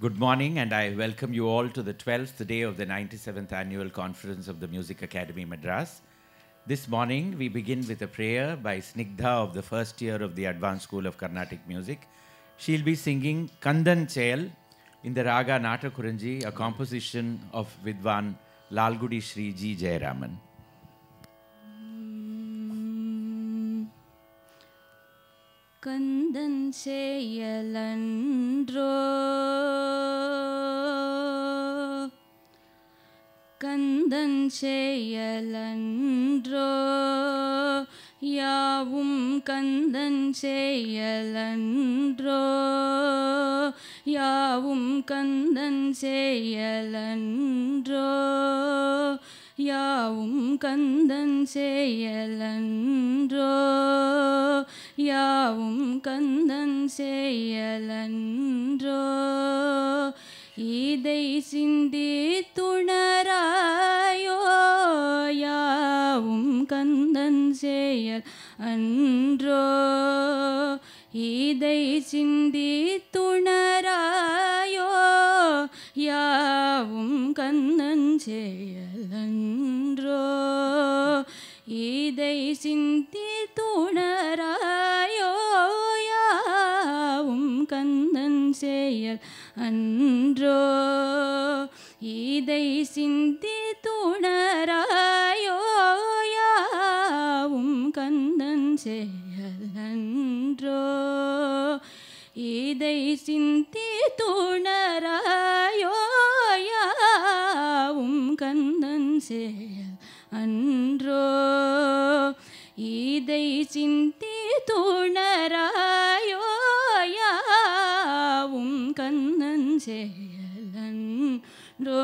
Good morning, and I welcome you all to the 12th day of the 97th Annual Conference of the Music Academy Madras. This morning, we begin with a prayer by Snigdha of the first year of the Advanced School of Carnatic Music. She'll be singing Kandan Chayal in the Raga Natakuranji, a composition of Vidwan Lalgudi Sri G. Jayaraman. Kandan செயலன்றோ Kandan செயலன்றோ யாவும் கந்தன் செயலன்றோ யாவும் கந்தன் செயலன்றோ யாவும் கந்தன் செயலன்றோ யாவும் கந்தன் செயலன்றோ இதை சிந்தி துணராயோ யாவும் கந்தன் செயல் அன்றோ இதை சிந்தி துணராயோ யாவும் கந்தன் செயலன்றோ இதை சிந்தி துணராயோ யாவும் கந்தன் செயல் அன்றோ இதை சிந்தி துணராயோ யாவும் கந்தன் செயல் அன்றோ இதை சிந்தி துணராயோ யாவும் கந்தன் செயல் அன்றோ இதை சிந்தி துணராயோ யாவும் கண்ணன் செயலன்றோ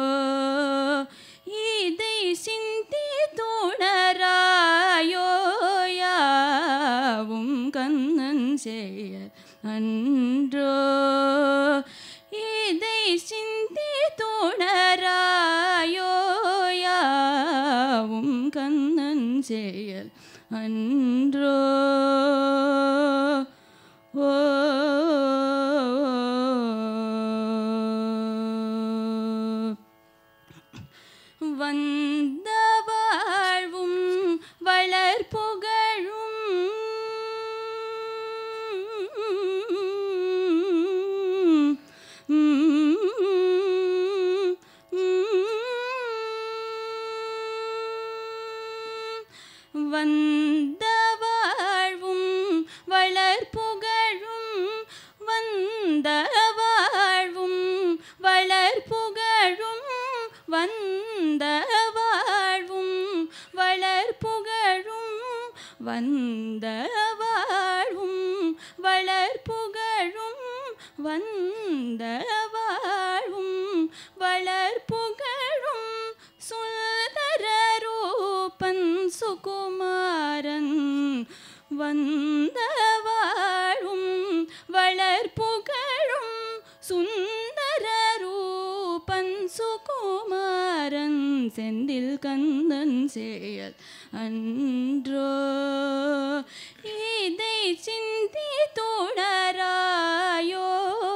இதை சிந்தி துணராயோ யாவும் கண்ணன் செயல் அன்றோ இதை சிந்தி துணராயோ யாவும் கண்ணன் செயல் அன்றோ ஓ வந்த வாழ்வும் வளர்புகழும் வந்த வாழ்வும் வளர்புகழும் வந்த வாழ்வும் வளர்புகழும் வந்த வாழ்வும் வளர்புகழும் வந்த வாழ்வும் வளர்புகழும் வந்த வாழ்வும் வளர்புகழும் சுந்தர ரூபன் சுகுமாரன் வந்த வாழும் வளர்புகழும் சுந்தர ரூபன் சுகுமாரன் செந்தில் கந்தன் செயல் அன்றோ இதை சிந்தி தொடராயோ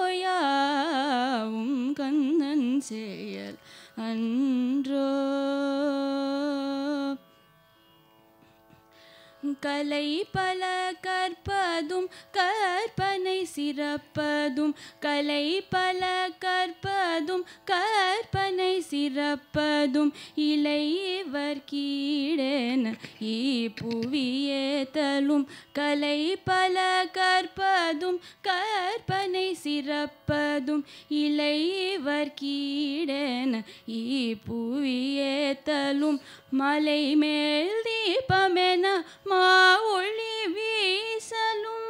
யாவும் கண்ணன் செயல் அன்றோ கலை பல கற்பதும் கற்பனை சிறப்பதும் கலை பல கற்பதும் கற்பனை சிறப்பதும் இளையவர் கீழென புவியேத்தலும் கலை பல கற்பதும் கற்பனை சிறப்பதும் இளையவர் கீழென புவியேத்தலும் மலை மேல் தீபமென மா ஒளி வீசலும்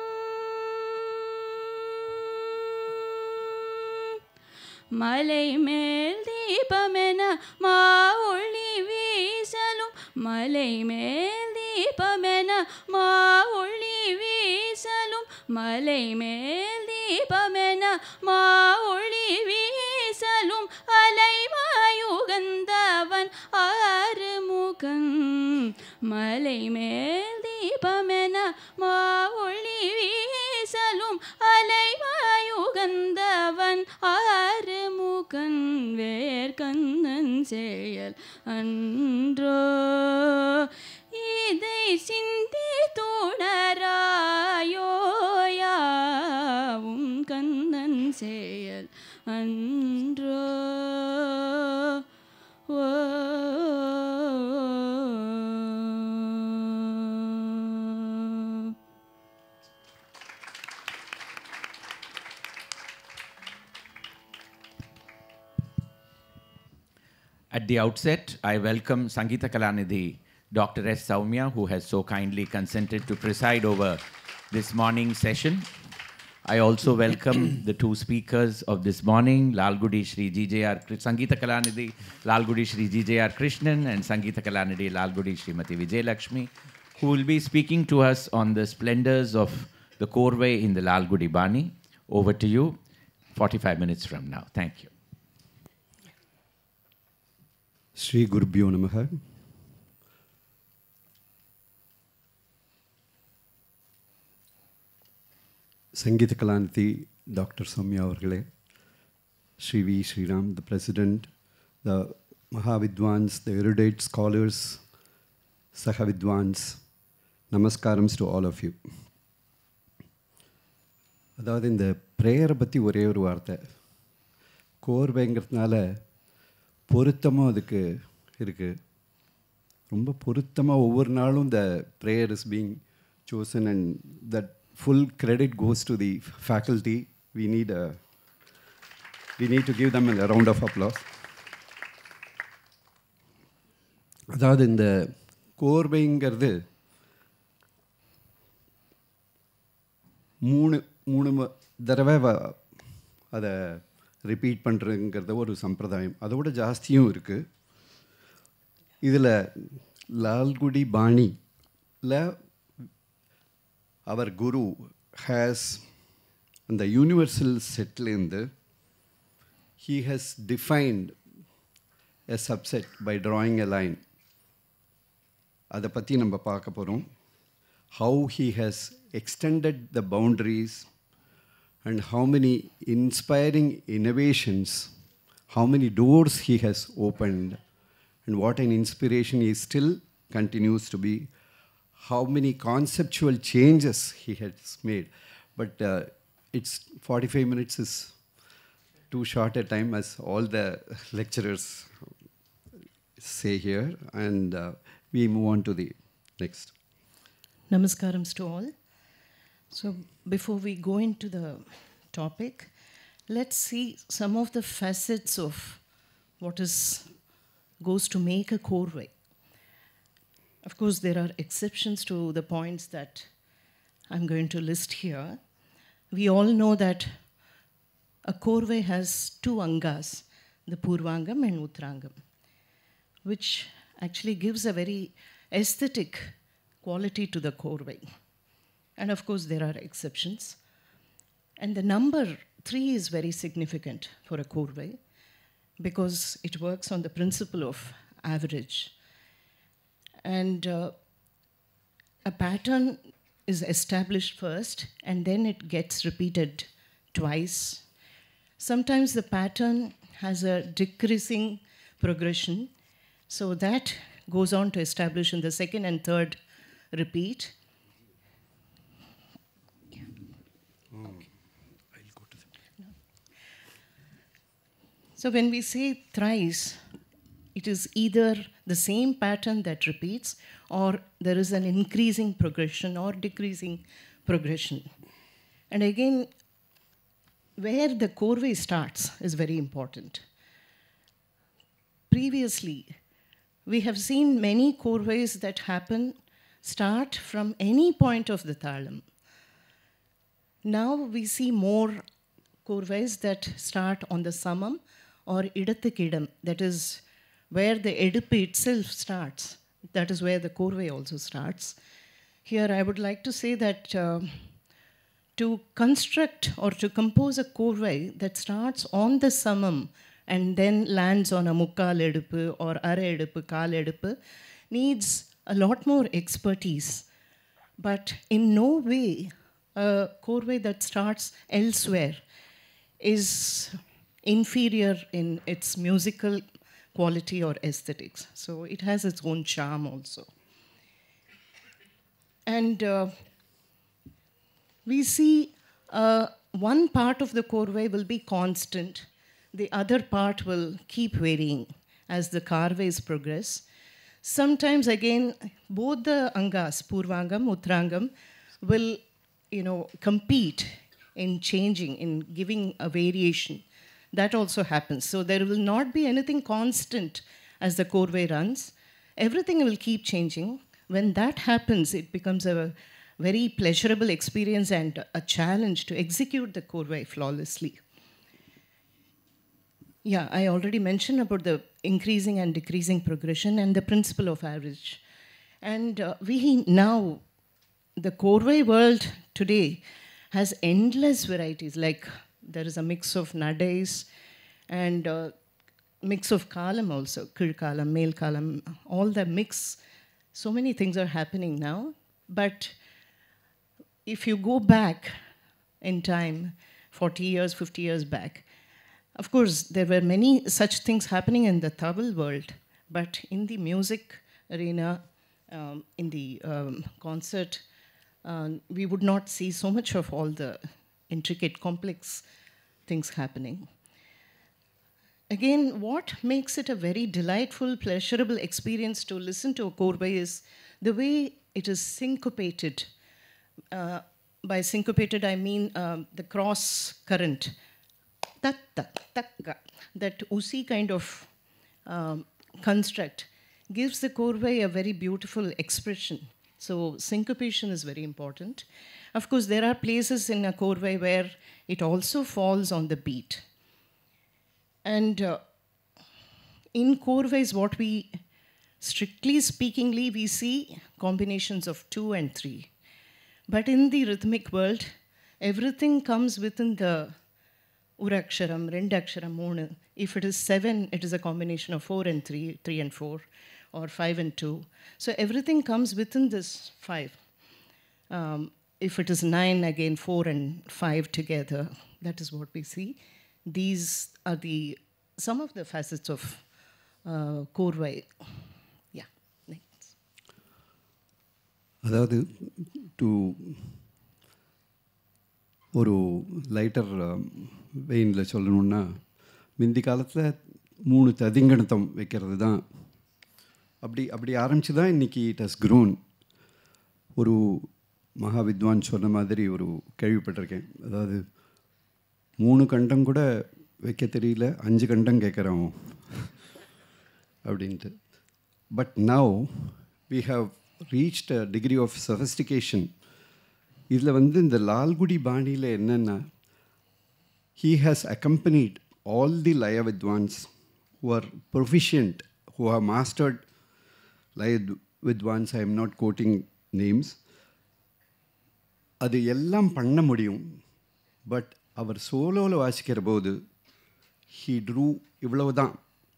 மலை மேல் தீபமென மா ஒளி வீசலும் மலை மேல் தீபமென மா ஒளி வீசலும் மலை மேல் தீபமென மா ஒளி வீசலும் அலைவாயுகந்தவன் ஆறுமுகன் மலை மேல் தீபமென மா ஒளி வீசலும் அலைவாயுகந்தவன் ஆறுமுகன் ஆறுமுகன் வேர்கண்ணன் செயல் அன்றோ இதை சிந்தி துணராயோயாவும் கண்ணன் செயல் அன்றோ ஓ At the outset, I welcome Sangeeta Kalanidhi, Dr. S. Saumya, who has so kindly consented to preside over this morning's session. I also welcome the two speakers of this morning, Lalgudi Shri GJR Kri- Sangeeta Kalanidhi, Lalgudi Shri GJR Krishnan, and Sangeeta Kalanidhi, Lalgudi Srimati Vijay Lakshmi, who will be speaking to us on the splendors of the Korvai in the Lalgudi Bani. Over to you, 45 minutes from now. Thank you. Sri குருபியோ நமக சங்கீத கலாநிதி doctor Sowmya அவர்களே Shri V Sriram the president the மகாவித்வான்ஸ் the erudite scholars சக வித்வான்ஸ் நமஸ்காரம்ஸ் to all of you அதாவது இந்த ப்ரேயரை பற்றி ஒரே ஒரு வார்த்தை கோர்வைங்கிறதுனால பொருத்தமும் அதுக்கு இருக்குது ரொம்ப பொருத்தமாக ஒவ்வொரு நாளும் the prayer is being chosen and that full credit goes to the faculty we need a we need to give them a round of applause அதாவது இந்த கோர்வைங்கிறது மூணு மூணு ம- தடவை வ- அதை ரிப்பீட் பண்ணுறதுங்கிறத ஒரு சம்பிரதாயம் அதோட ஜாஸ்தியும் இருக்குது இதில் லால்குடி பாணியில் அவர் குரு ஹேஸ் அந்த யூனிவர்சல் செட்லேருந்து he has defined a subset by drawing a line அதை பற்றி நம்ம பார்க்க போகிறோம் how he has extended the boundaries and how many inspiring innovations, how many doors he has opened, and what an inspiration he still continues to be, how many conceptual changes he has made. But uh, it's 45 minutes is too short a time as all the lecturers say here, and uh, we move on to the next. Namaskarams to all. So, before we go into the topic, let's see some of the facets of what is goes to make a core way. Of course, there are exceptions to the points that I'm going to list here. We all know that a korve has two angas, the Purvangam and Uttrangam, which actually gives a very aesthetic quality to the korve. And of course, there are exceptions. And the number three is very significant for a korve because it works on the principle of average. And uh, a pattern is established first and then it gets repeated twice. Sometimes the pattern has a decreasing progression, so that goes on to establish in the second and third repeat. So when we say thrice, it is either the same pattern that repeats or there is an increasing progression or decreasing progression. And again, where the corvée starts is very important. Previously, we have seen many corvées that happen start from any point of the thalam. Now we see more corvées that start on the samam or idathikidam, that is where the edipe itself starts. That is where the corvée also starts. Here I would like to say that uh, to construct or to compose a corvée that starts on the samam and then lands on a mukkal edupu or ara edupu, kal edupu needs a lot more expertise. But in no way a corvée that starts elsewhere is inferior in its musical quality or aesthetics. So it has its own charm also. And uh, we see uh, one part of the corvée will be constant, the other part will keep varying as the carveys progress. Sometimes again, both the angas, purvangam, utrangam, will you know compete in changing, in giving a variation. That also happens. So there will not be anything constant as the corvée runs. Everything will keep changing. When that happens, it becomes a very pleasurable experience and a challenge to execute the corvée flawlessly. Yeah, I already mentioned about the increasing and decreasing progression and the principle of average. And uh, we now, the corvée world today has endless varieties. Like there is a mix of nades and uh, mix of kalam also, kir kalam, male kalam, all the mix. So many things are happening now. But if you go back in time, 40 years, 50 years back, of course, there were many such things happening in the tabal world, but in the music arena, um, in the um, concert, uh, we would not see so much of all the intricate, complex things happening. Again, what makes it a very delightful, pleasurable experience to listen to a korbai is the way it is syncopated. Uh, by syncopated, I mean um, the cross current. Tak, tak, tak, that usi kind of um, construct gives the korvai a very beautiful expression. So syncopation is very important. Of course, there are places in a korvai where it also falls on the beat. And uh, in korvais, what we, strictly speakingly, we see combinations of two and three. But in the rhythmic world, everything comes within the uraksharam, rendaksharam, moonu. If it is seven, it is a combination of four and three, three and four, or five and two. So everything comes within this five. Um, if it is nine, again, four and five together. That is what we see. These are the some of the facets of uh, Korvai. Yeah, next. அதாவது to ஒரு lighter வெயினில் சொல்லணுன்னா முந்தி காலத்தில் மூணு ததிங்கணத்தம் வைக்கிறது தான் அப்படி அப்படி ஆரம்பித்து தான் இன்றைக்கி இட் ஹஸ் க்ரோன் ஒரு மகா வித்வான் சொன்ன மாதிரி ஒரு கேள்விப்பட்டிருக்கேன் அதாவது மூணு கண்டம் கூட வைக்க தெரியல அஞ்சு கண்டம் கேட்குறோம் அப்படின்ட்டு but now we have reached a degree of sophistication இதில் வந்து இந்த லால்குடி பாணியில் என்னென்னா he has accompanied all the Laya Vidwans who are proficient, who have mastered Laya Vidwans, I am not quoting names. அது எல்லாம் பண்ண முடியும் பட் அவர் சோலோவில் வாசிக்கிற போது ஹீ ட்ரூ இவ்வளவு தான்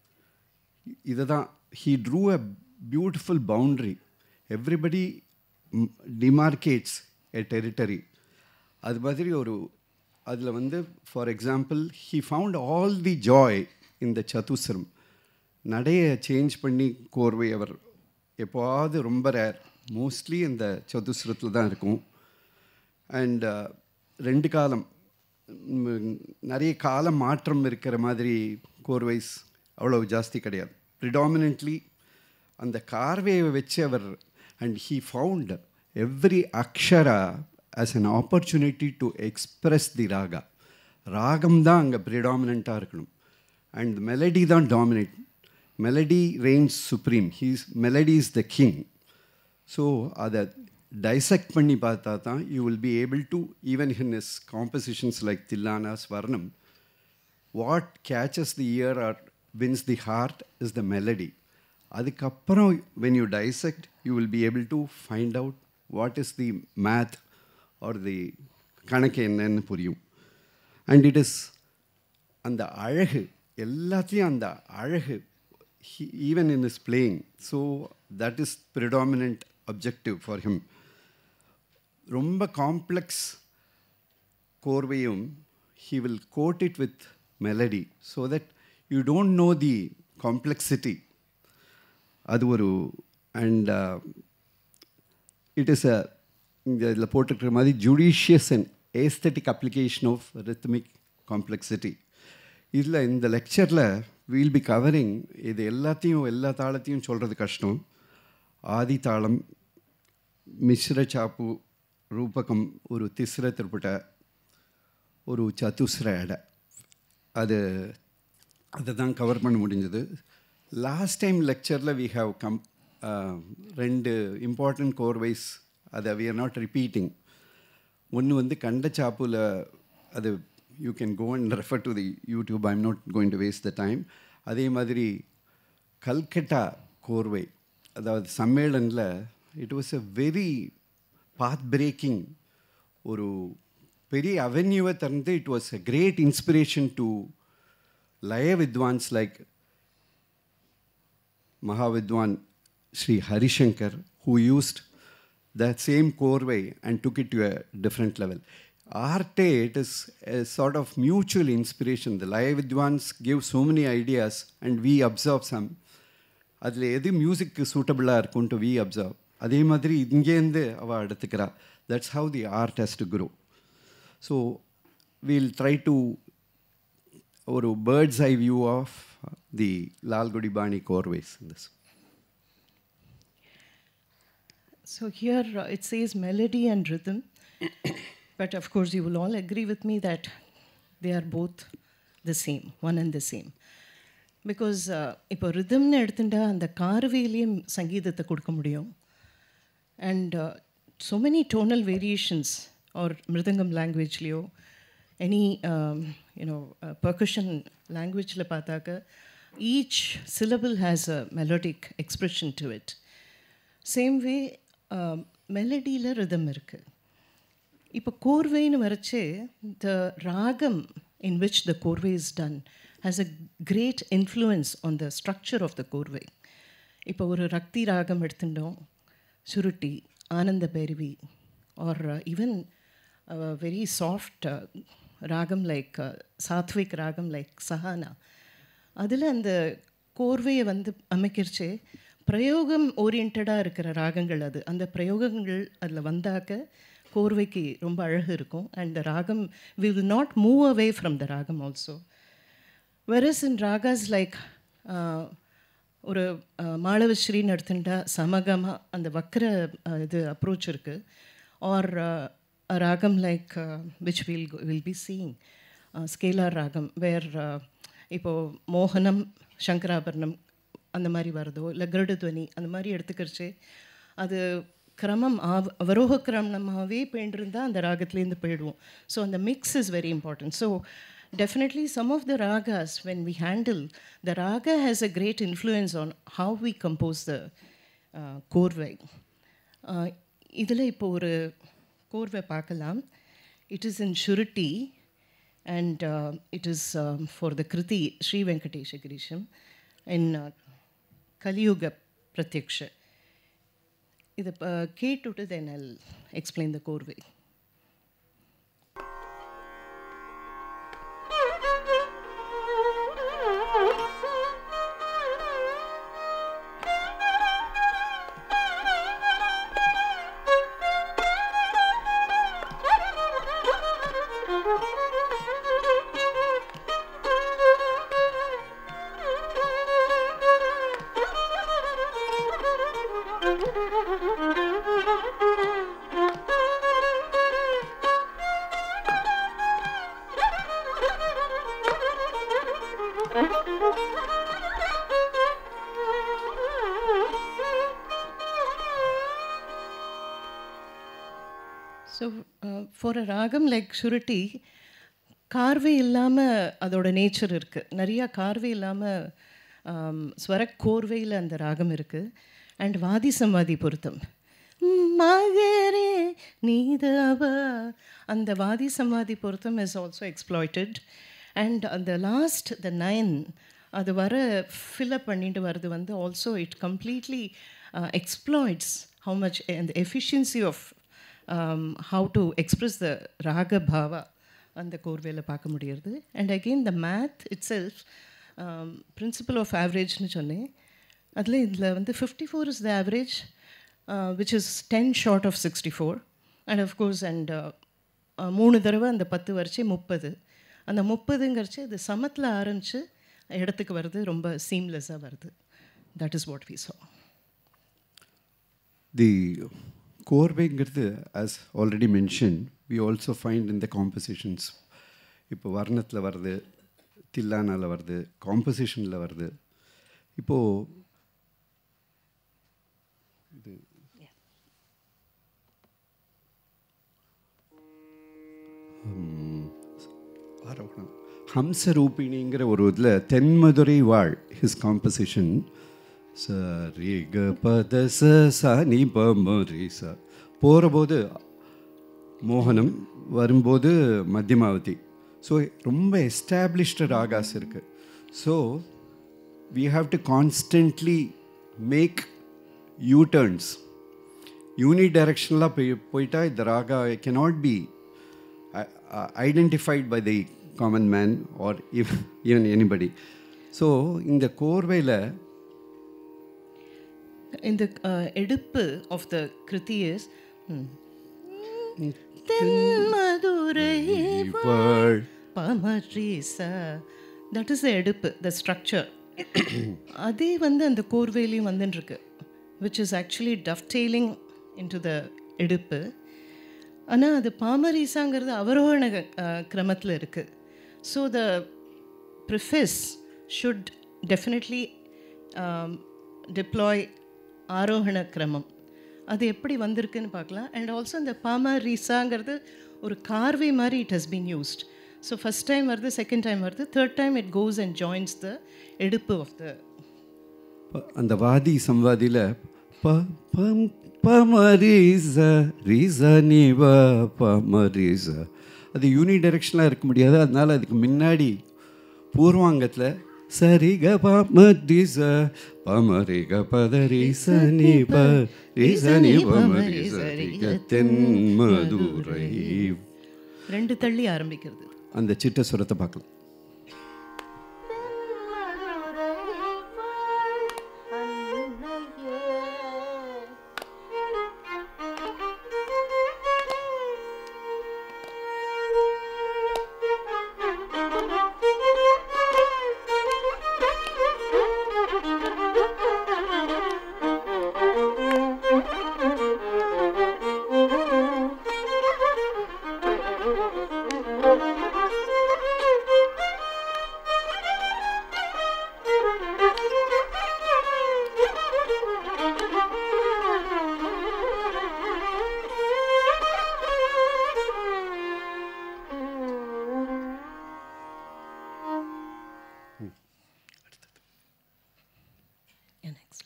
இதை தான் he drew a beautiful boundary everybody demarcates a territory அது மாதிரி ஒரு அதில் வந்து for example he found all the joy இந்த சதுஸ்ரம் நடைய சேஞ்ச் பண்ணி கோர்வை அவர் எப்போவாவது ரொம்ப ரேர் மோஸ்ட்லி இந்த சதுஸ்ரத்தில் தான் இருக்கும் அண்ட் ரெண்டு காலம் ம், நிறைய கால மாற்றம் இருக்கிற மாதிரி கோர்வைஸ் அவ்வளோ ஜாஸ்தி கிடையாது ப்ரிடாமினென்ட்லி அந்த கார்வேயை வச்சு அவர் அண்ட் ஹீ ஃபவுண்ட் எவ்ரி அக்ஷரா as an opportunity to express the raga ராகம் தான் அங்கே ப்ரிடாமினண்ட்டாக இருக்கணும் அண்ட் மெலடி தான் dominate melody reigns supreme his melody is the king so அதை டைசெக்ட் பண்ணி பார்த்தா தான் you will be able to even in his compositions like thillana ஸ்வர்ணம் what catches the ear or wins the heart is the melody அதுக்கப்புறம் when you dissect you will be able to find out what is the math or the கணக்கு என்னன்னு புரியும் and it is அந்த அழகு எல்லாத்தையும் அந்த அழகு even in his playing so that is predominant objective for him ரொம்ப காம்ப்ளெக்ஸ் கோர்வையும் he will coat it with melody so that you don't know the complexity அது ஒரு அண்ட் இட் இஸ் அ இந்த இதில் போட்டிருக்கிற மாதிரி judicious and aesthetic application of rhythmic complexity இதில் இந்த லெக்சரில் வீல் பி கவரிங் இது எல்லாத்தையும் எல்லா தாளத்தையும் சொல்கிறது கஷ்டம் ஆதி தாளம் மிஸ்ர சாப்பு ரூபகம் ஒரு திஸ்ர திருப்புட்ட ஒரு சதுஸ்ர எடை அது அதை தான் கவர் பண்ண முடிஞ்சது லாஸ்ட் டைம் லெக்சரில் வி ஹாவ் கம் ரெண்டு இம்பார்ட்டண்ட் கோர்வைஸ் அதை வி ஆர் நாட் ரிப்பீட்டிங் ஒன்று வந்து கண்ட சாப்புல அது you can go and refer to the YouTube I am not going to waste the time அதே மாதிரி கல்கட்டா கோர்வை அதாவது சம்மேளனில் it was a very path breaking ஒரு பெரிய அவென்யூவை திறந்து it was a great inspiration to லய வித்வான்ஸ் like Mahavidwan Sri Harishankar, who used that same core way and took it to a different level. Arte, it is a sort of mutual inspiration. The Laya Vidwans give so many ideas and we absorb some. அதில் எது மியூசிக்கு சூட்டபிளாக இருக்கும்ட்டு we observe அதே மாதிரி இங்கேருந்து அவள் எடுத்துக்கிறா that's how the art has to grow so we'll try to ஒரு bird's eye view of the Lalgudi பாணி கோர்வேஸ் in this. So here uh, it says melody and rhythm, but of course you will all agree with me that they are both the same, one and the same. Because இப்போ ரிதம்னு எடுத்துட்டா அந்த கார்வையிலையும் சங்கீதத்தை கொடுக்க முடியும் and so many tonal variations or mridangam லாங்குவேஜ்லேயோ any you know percussion லாங்குவேஜில் பார்த்தாக்க each syllable has a melodic expression to it same way மெலடியில் ரிதம் இருக்குது இப்போ கோர்வைன்னு வரைச்சு the ragam in which the korvai is done has a great influence on the structure of the korvai இப்போ ஒரு ரக்தி ராகம் எடுத்துட்டோம் Surutti Ananda Bhairavi or even very soft ragam like sattvic ragam like Sahana அதில் அந்த கோர்வையை வந்து அமைக்கிறச்சு பிரயோகம் ஓரியன்டாக இருக்கிற ராகங்கள் அது அந்த பிரயோகங்கள் அதில் வந்தாக்க கோர்வைக்கு ரொம்ப அழகு இருக்கும் and the ragam we will not move away from the ragam also varies in ragas like ஒரு மாளவஸ்ரீன்னு எடுத்துட்டா சமகமாக அந்த வக்கர இது அப்ரோச் இருக்குது or ragam like which will will be seeing scalar ragam where இப்போது மோகனம் சங்கராபரணம் அந்த மாதிரி வருதோ இல்லை கருடத்வனி அந்த மாதிரி எடுத்துக்கிறச்சு அது கிரமம் ஆவ் அவரோக கிரமமாகவே போயின்றிருந்தால் அந்த ராகத்துலேருந்து போயிடுவோம் ஸோ அந்த mix is very important so definitely some of the ragas when we handle the raga has a great influence on how we compose the uh, கோர்வை இதில் இப்போ ஒரு கோர்வை பார்க்கலாம் it is in Surutti and it is for the kriti Sri Venkatesha Girisham in கலியுக பிரத்யக்ஷ இதை கேட்டுட்டு தென் ஐ எக்ஸ்பிளைன் த கோர்வை ஸோ ஃபார் அ ராகம் லைக் சுருட்டி கார்வே இல்லாமல் அதோட நேச்சர் இருக்குது நிறையா கார்வே இல்லாமல் ஸ்வர கோர்வையில் அந்த ராகம் இருக்குது அண்ட் வாதி சமாதி பொருத்தம் மகரே நீதவ அந்த வாதி சமாதி பொருத்தம் இஸ் ஆல்சோ எக்ஸ்ப்ளாய்டட் அண்ட் அந்த லாஸ்ட் த நைன் அது வர ஃபில்அப் பண்ணிட்டு வர்றது வந்து also it completely exploits how much அந்த efficiency of um, how to express the raga bhava அந்த கோர்வையில் பார்க்க முடியுது and again the math itself principle of ஆவரேஜ்னு சொன்னேன் அதில் இதில் வந்து fifty four is the average which is ten short of sixty four and of course and மூணு தடவை அந்த பத்து வரைச்சி முப்பது அந்த முப்பதுங்கிறச்சு அது சமத்தில் ஆரம்பித்து இடத்துக்கு வருது ரொம்ப சீம்லெஸ்ஸாக வருது that is what we saw the கோர்வைங்கிறது as already mention we also find in the compositions இப்போ வர்ணத்தில் வருது தில்லானால வருது காம்பசிஷனில் வருது இப்போது இது ம், ஆரோகணம் ஹம்சரூபிணிங்கிற ஒரு இதில் தென்மதுரை வாழ் ஹிஸ் காம்பசிஷன் ச ரே க பத ச ச நீ ப ம ரே ச போகிறபோது மோகனம் வரும்போது மத்தியமாவதி ஸோ ரொம்ப எஸ்டாப்ளிஷ்டு ராகாஸ் இருக்குது so we have to constantly make U-turns. யூனிடைரக்ஷனலாக போய் போயிட்டா இந்த raga cannot be uh, uh, identified by the common man or if, even anybody. So இந்த கோர்வையில் இந்த uh, எடுப்பு ஆஃப் த கிருதி இஸ் தென்மதுரை பமரீசா that is the eduppu the structure அதே வந்து அந்த கோர்வேலையும் வந்துட்டுருக்கு விச் இஸ் ஆக்சுவலி டஃப் டெய்லிங் இன்டு த எடுப்பு ஆனால் அது பாமரீசாங்கிறது அவரோகண கிரமத்தில் இருக்குது so the preface should definitely deploy ஆரோகண கிரமம் அது எப்படி வந்திருக்குன்னு பார்க்கலாம் அண்ட் ஆல்சோ இந்த பாம ரீசாங்கிறது ஒரு கார்வே மாதிரி it has been used so first time வருது செகண்ட் டைம் வருது third time it goes and joins the eduppu of த அந்த வாதி சம்வாதியில் ப பம் பமரீச ரீச நீ வ பமரீச அது யூனி டைரக்ஷனாக இருக்க முடியாது அதனால அதுக்கு முன்னாடி பூர்வாங்கத்தில் சரி க பமரீச பமரி க பத ரீச நீ ப ரீச நீ பமரீச ரிக தென் மதுரை ரெண்டு தள்ளி ஆரம்பிக்கிறது அந்த சிட்ட சுரத்தை பார்க்கலாம் நெக்ஸ்ட்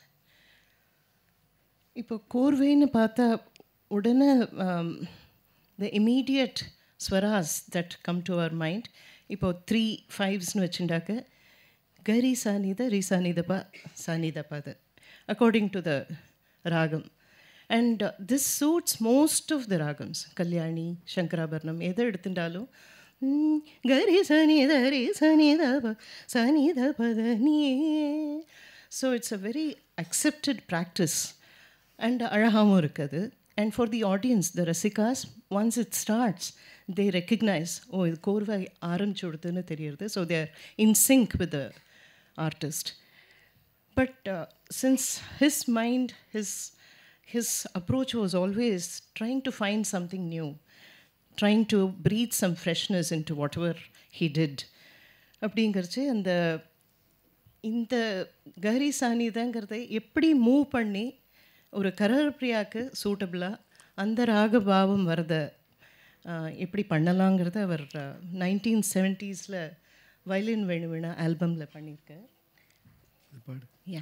இப்போ கோர்வைன்னு பார்த்தா உடனே the immediate swaras that come to our mind இப்போ த்ரீ ஃபைவ்ஸ்னு வச்சுட்டாக்க கரி சானித ரி சானிதபா சானிதபாத according to the ragam and this suits most of the ragams Kalyani Shankarabharanam எதை எடுத்துட்டாலும் ம், கரி சனித ரி சனிதப சனிதபத நீ so it's a very accepted practice and அழகாகவும் இருக்குது and for the audience the rasikas once it starts they recognise oh இது கோர்வை ஆரம்பிச்சு கொடுத்துன்னு தெரியுது so there in sync with the artist But uh, since his mind, his, his approach was always trying to find something new, trying to breathe some freshness into whatever he did. அப்படிங்கிறச்சு அந்த இந்த கரி சானிதங்கிறதை எப்படி move பண்ணி ஒரு கரப்பிரியாவுக்கு சூட்டபிளாக அந்த ராகபாவம் வரத ஆஹ், எப்படி பண்ணலாங்கிறத அவர் nineteen செவன்ட்டீஸில் violin வேணுவேணா ஆல்பமில் பண்ணியிருக்கார் யா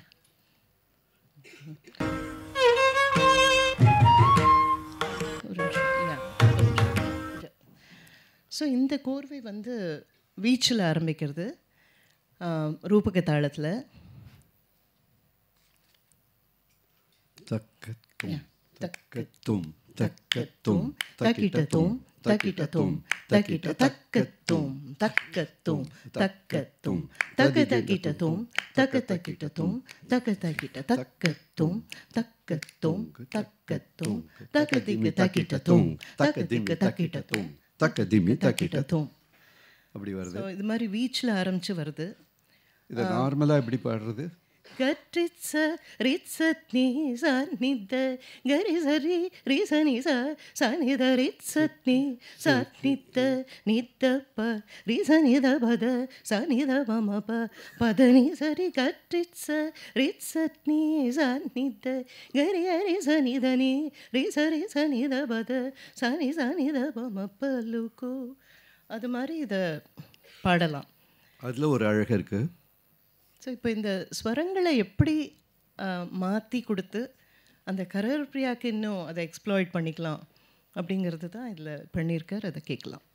ஸோ இந்த கோர்வை வந்து வீச்சில் ஆரம்பிக்கிறது ஆஹ், ரூபக தாளத்தில் தக்கத்தும் Yeah. தக்கத்தும் தக்கத்தும் தக்கிட்டத்தும் தக்கிட்டத்தும் தக்கிட்ட தக்கத்தும் தக்கத்தும் தக்கத்தும் தக்க தக்கிட்டத்தும் தக்க தக்கிட்டத்தும் தக்க தக்கிட்ட தக்கத்தும் தக்கத்தும் தக்கத்தும் தக்க திக்கு தக்கிட்டத்தும் தக்க திக்கு தக்கிட்டத்தும் தக்க திமி தக்கிட்ட தக்கிட்டத்தும் அப்படி வருது ஸோ இது மாதிரி வீச்சில் ஆரம்பிச்சு வருது இதை நார்மலாக எப்படி பாடுறது கற்றிச்ச ரிச்சத் நீ சந்நித கரி சரி ரி சனி ச சனித ரிச்சத் நீ சந்நித்த நித்த ப ரி சனித பத சனித மம ப பத நீ சரி கற்றிச்ச ரிச்சத் நீ சந்நித கரி ஹரி சனித நீ ரி சரி சனித பத சனி சனித மம பலுக்கு அது மாதிரி இதை பாடலாம் அதில் ஒரு அழகு இருக்குது ஸோ இப்போ இந்த ஸ்வரங்களை எப்படி மாற்றி கொடுத்து அந்த கரர் பிரியாக்கு இன்னும் அதை எக்ஸ்ப்ளாய்ட் பண்ணிக்கலாம் அப்படிங்கிறது தான் இதில் பண்ணியிருக்கார் அதை கேட்கலாம்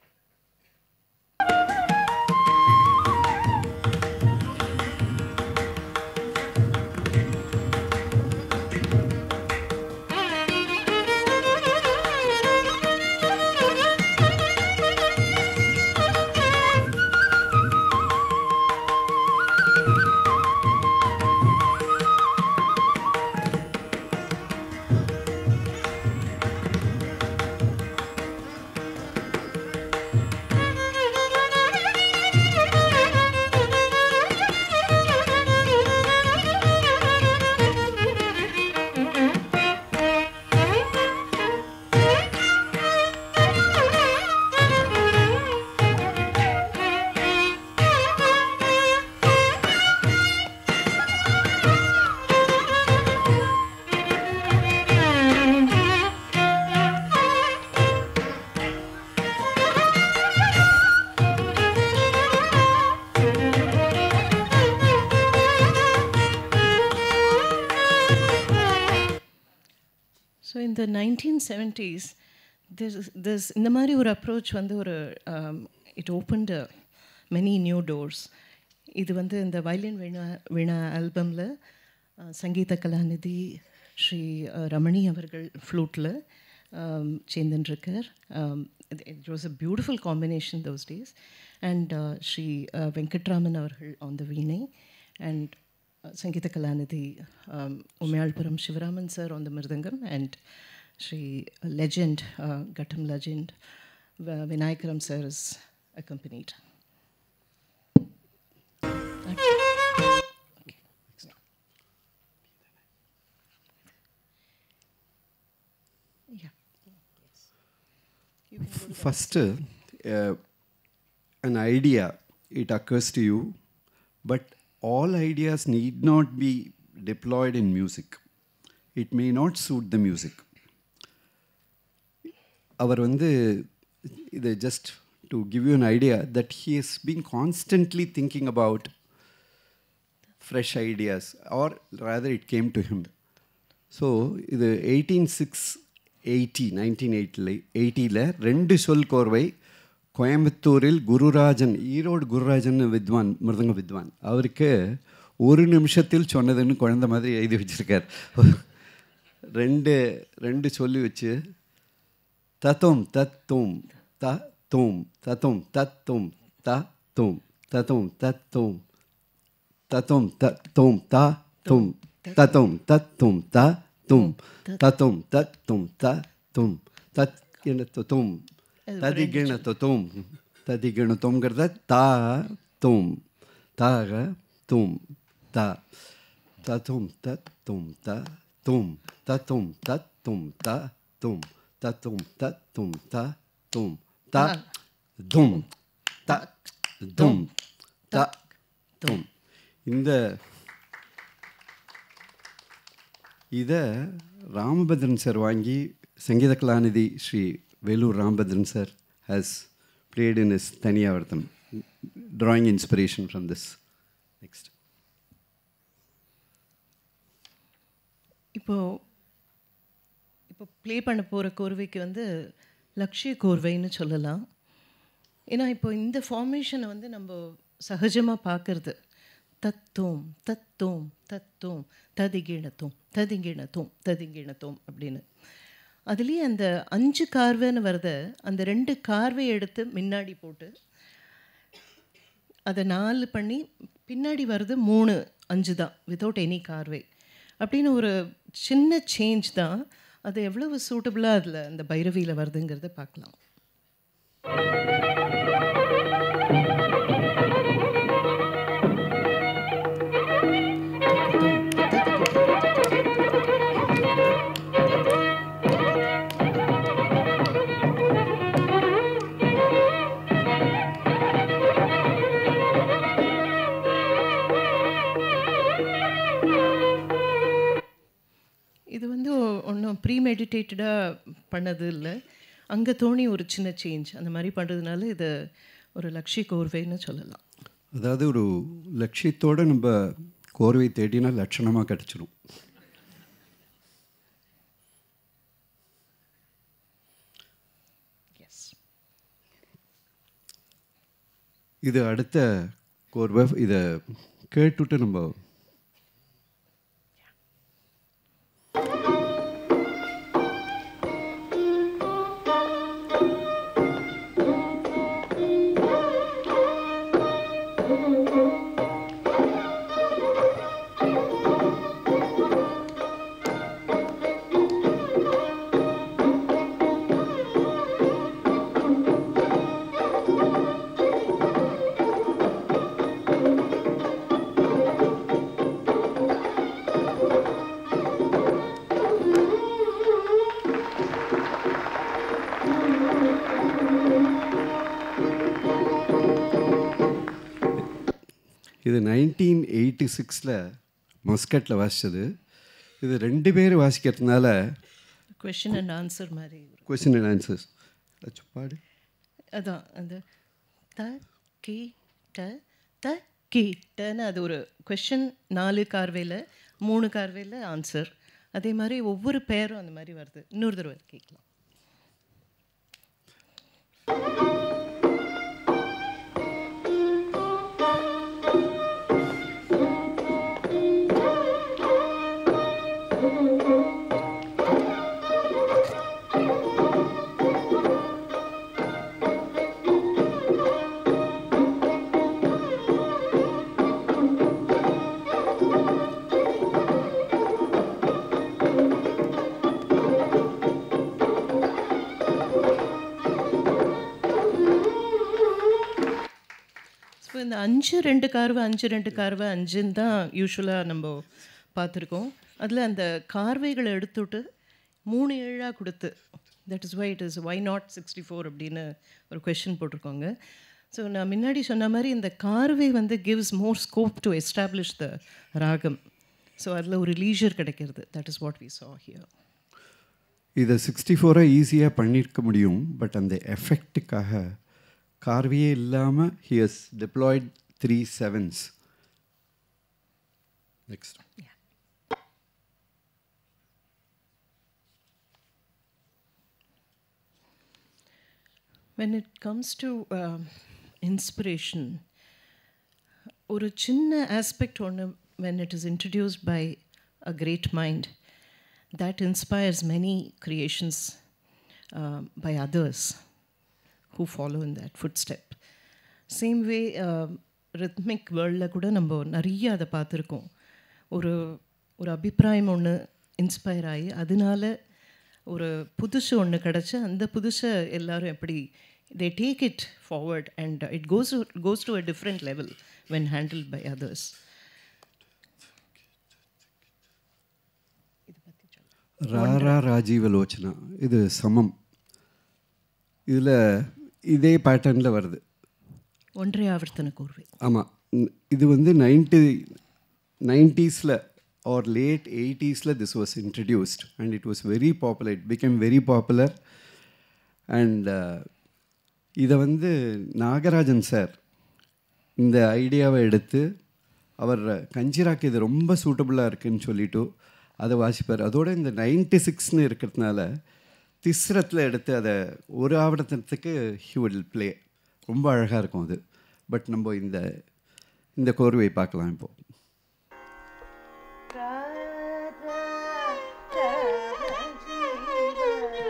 ஸோ இந்த நைன்டீன் செவன்ட்டீஸ் திஸ் திஸ் இந்த மாதிரி ஒரு அப்ரோச் வந்து ஒரு it opened many new doors இது வந்து இந்த வயலின் வீணா வீணா ஆல்பமில் சங்கீத கலாநிதி ஸ்ரீ அஹ், ரமணி அவர்கள் ஃப்ளூட்டில் சேர்ந்துருக்கார் it was a beautiful combination those days and Shri ah, Venkatraman அவர்கள் on the veena and Sangeetha Kalanidhi um, Umayalpuram Sivaraman sir on the mridangam and Shri legend uh, ghatam legend uh, Vinayakram sir is accompanied. Yeah. You can go to First, uh, an idea, it occurs to you, but all ideas need not be deployed in music. It may not suit the music. அவர் வந்து இது just to give you an idea that he has been constantly thinking about fresh ideas or rather it came to him so இது eighteen six eighty nineteen எயிட்டில் எயிட்டியில் ரெண்டு சொல் கோர்வை கோயம்புத்தூரில் குருராஜன் ஈரோடு குருராஜன் வித்வான் மிருதங்க வித்வான் அவருக்கு ஒரு நிமிஷத்தில் சொன்னதுன்னு குழந்த மாதிரி எழுதி வச்சிருக்கார் ரெண்டு ரெண்டு சொல்லி வச்சு தத்தும் தத்தும் த தும் தத்தும் தத்தும் த தும் தத்தும் தத்தும் தத்தும் தத்தும் த தும் தத்தும் தத்தும் த தும் தத்தும் தத்தும் த தும் தத் கிணத்தும் ததி கிணத்தும் ததி கிணத்துங்கிறத தா தும் தாக தும் த தத்தும் தத்தும் த தும் தத்தும் தத்தும் த தும் தத்தும் தத்தும் த தும் த தும் த தும் த தும் இந்த இதை ராமபத்ரன் சார் வாங்கி Sangeetha Kalanidhi Shri Vellore Ramabhadran sir has played in his thaniavartanam drawing inspiration from this next இப்போ இப்போ ப்ளே பண்ண போகிற கோர்வைக்கு வந்து லட்சிய கோர்வைன்னு சொல்லலாம் ஏன்னா இப்போ இந்த ஃபார்மேஷனை வந்து நம்ம சகஜமாக பார்க்கறது தத்தோம் தத்தோம் தத்தோம் ததிகிணத்தோம் ததிங்கிணத்தோம் ததிங்கிணத்தோம் அப்படின்னு அதுலேயே அந்த அஞ்சு கார்வைன்னு வருத அந்த ரெண்டு கார்வை எடுத்து முன்னாடி போட்டு அதை நாலு பண்ணி பின்னாடி வருது மூணு அஞ்சு தான் வித்தவுட் எனி கார்வே அப்படின்னு ஒரு சின்ன சேஞ்ச் தான் அது எவ்வளவு சூட்டபுளாக அதில் அந்த பைரவியில் வருதுங்கிறத பார்க்கலாம் இது வந்து ஒன்றும் ப்ரீமெடிடேட்டடாக பண்ணது இல்லை அங்கே தோணி ஒரு சின்ன சேஞ்ச் அந்த மாதிரி பண்ணுறதுனால இதை ஒரு லக்ஷி கோர்வைன்னு சொல்லலாம் அதாவது ஒரு லட்சியத்தோடு நம்ம கோர்வை தேடினா லட்சணமாக கிடச்சிரும் எஸ் இது அடுத்த கோர்வை இதை கேட்டுட்டு நம்ம இது நைன்டீன் எயிட்டி சிக்ஸில் மஸ்கட்டில் வாசித்தது இது ரெண்டு பேர் வாசிக்கிறதுனால கொஷின் அண்ட் ஆன்சர் மாதிரி ஒரு கொஸ்டின் அண்ட் ஆன்சர்ஸ் பாடு அதான் அந்த த கி ட த கி டன்னு அது ஒரு கொஷின் நாலு கார்வேல மூணு கார்வேல ஆன்சர் அதே மாதிரி ஒவ்வொரு பேரும் அந்த மாதிரி வருது இன்னொரு தடவை கேட்கலாம் ஸோ இந்த அஞ்சு ரெண்டு கார்வை அஞ்சு ரெண்டு கார்வை அஞ்சுன்னு தான் யூஸ்வலாக நம்ம பார்த்துருக்கோம் அதில் அந்த கார்வைகளை எடுத்துட்டு மூணு ஏழாக கொடுத்து that is why it is why not sixty four அப்படின்னு ஒரு கொஷின் போட்டிருக்கோங்க ஸோ நான் முன்னாடி சொன்ன மாதிரி இந்த கார்வை வந்து gives more scope to establish the ragam so அதில் ஒரு லீஜர் கிடைக்கிறது that is what we saw here இதை சிக்ஸ்டி ஃபோராக ஈஸியாக பண்ணியிருக்க முடியும் பட் அந்த எஃபெக்ட்டுக்காக கார்வியே இல்லாமல் he has deployed three sevens next when it comes to um, inspiration ஒரு சின்ன ஆஸ்பெக்ட் ஒன்று when it is introduced by a great mind that inspires many creations uh, by others who follow in that footstep same way rhythmic வேர்ல்டில் கூட நம்ம நிறைய அதை பார்த்துருக்கோம் ஒரு ஒரு அபிப்பிராயம் ஒன்று இன்ஸ்பயர் ஆகி அதனால ஒரு புதுசு ஒன்று கிடச்சி அந்த புதுசை எல்லாரும் எப்படி they take it forward and it goes goes to a different level when handled by others Rara Rajeevalochana இது சமம் இதில் இதே பேட்டர்னில் வருது ஒன்றை ஆவர்த்தன கூர்வை ஆமாம் இது வந்து நைன்டி நைன்டீஸில் ஆர் லேட் எயிட்டிஸில் this was introduced and it was very popular it became very popular and இதை வந்து நாகராஜன் சார் இந்த ஐடியாவை எடுத்து அவர் கஞ்சிராக்கு இது ரொம்ப சூட்டபுளாக இருக்குன்னு சொல்லிட்டு அதை வாசிப்பார் அதோட இந்த நைன்டி சிக்ஸ்னு இருக்கிறதுனால திஸ்ரத்தில் எடுத்து அதை ஒரு ஆவணத்துக்கு ஹி வில் ப்ளே ரொம்ப அழகாக இருக்கும் அது பட் நம்ம இந்த இந்த கோர்வை பார்க்கலாம் இப்போ ராரா ராஜீவ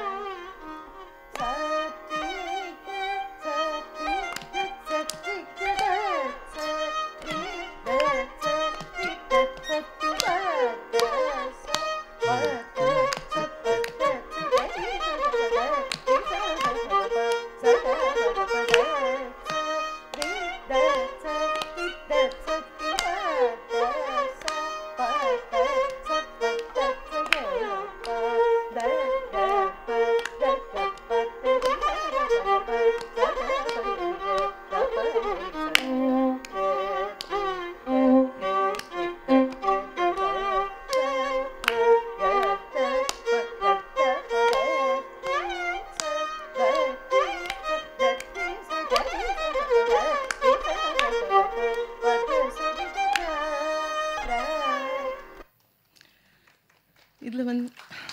இதில் வந்து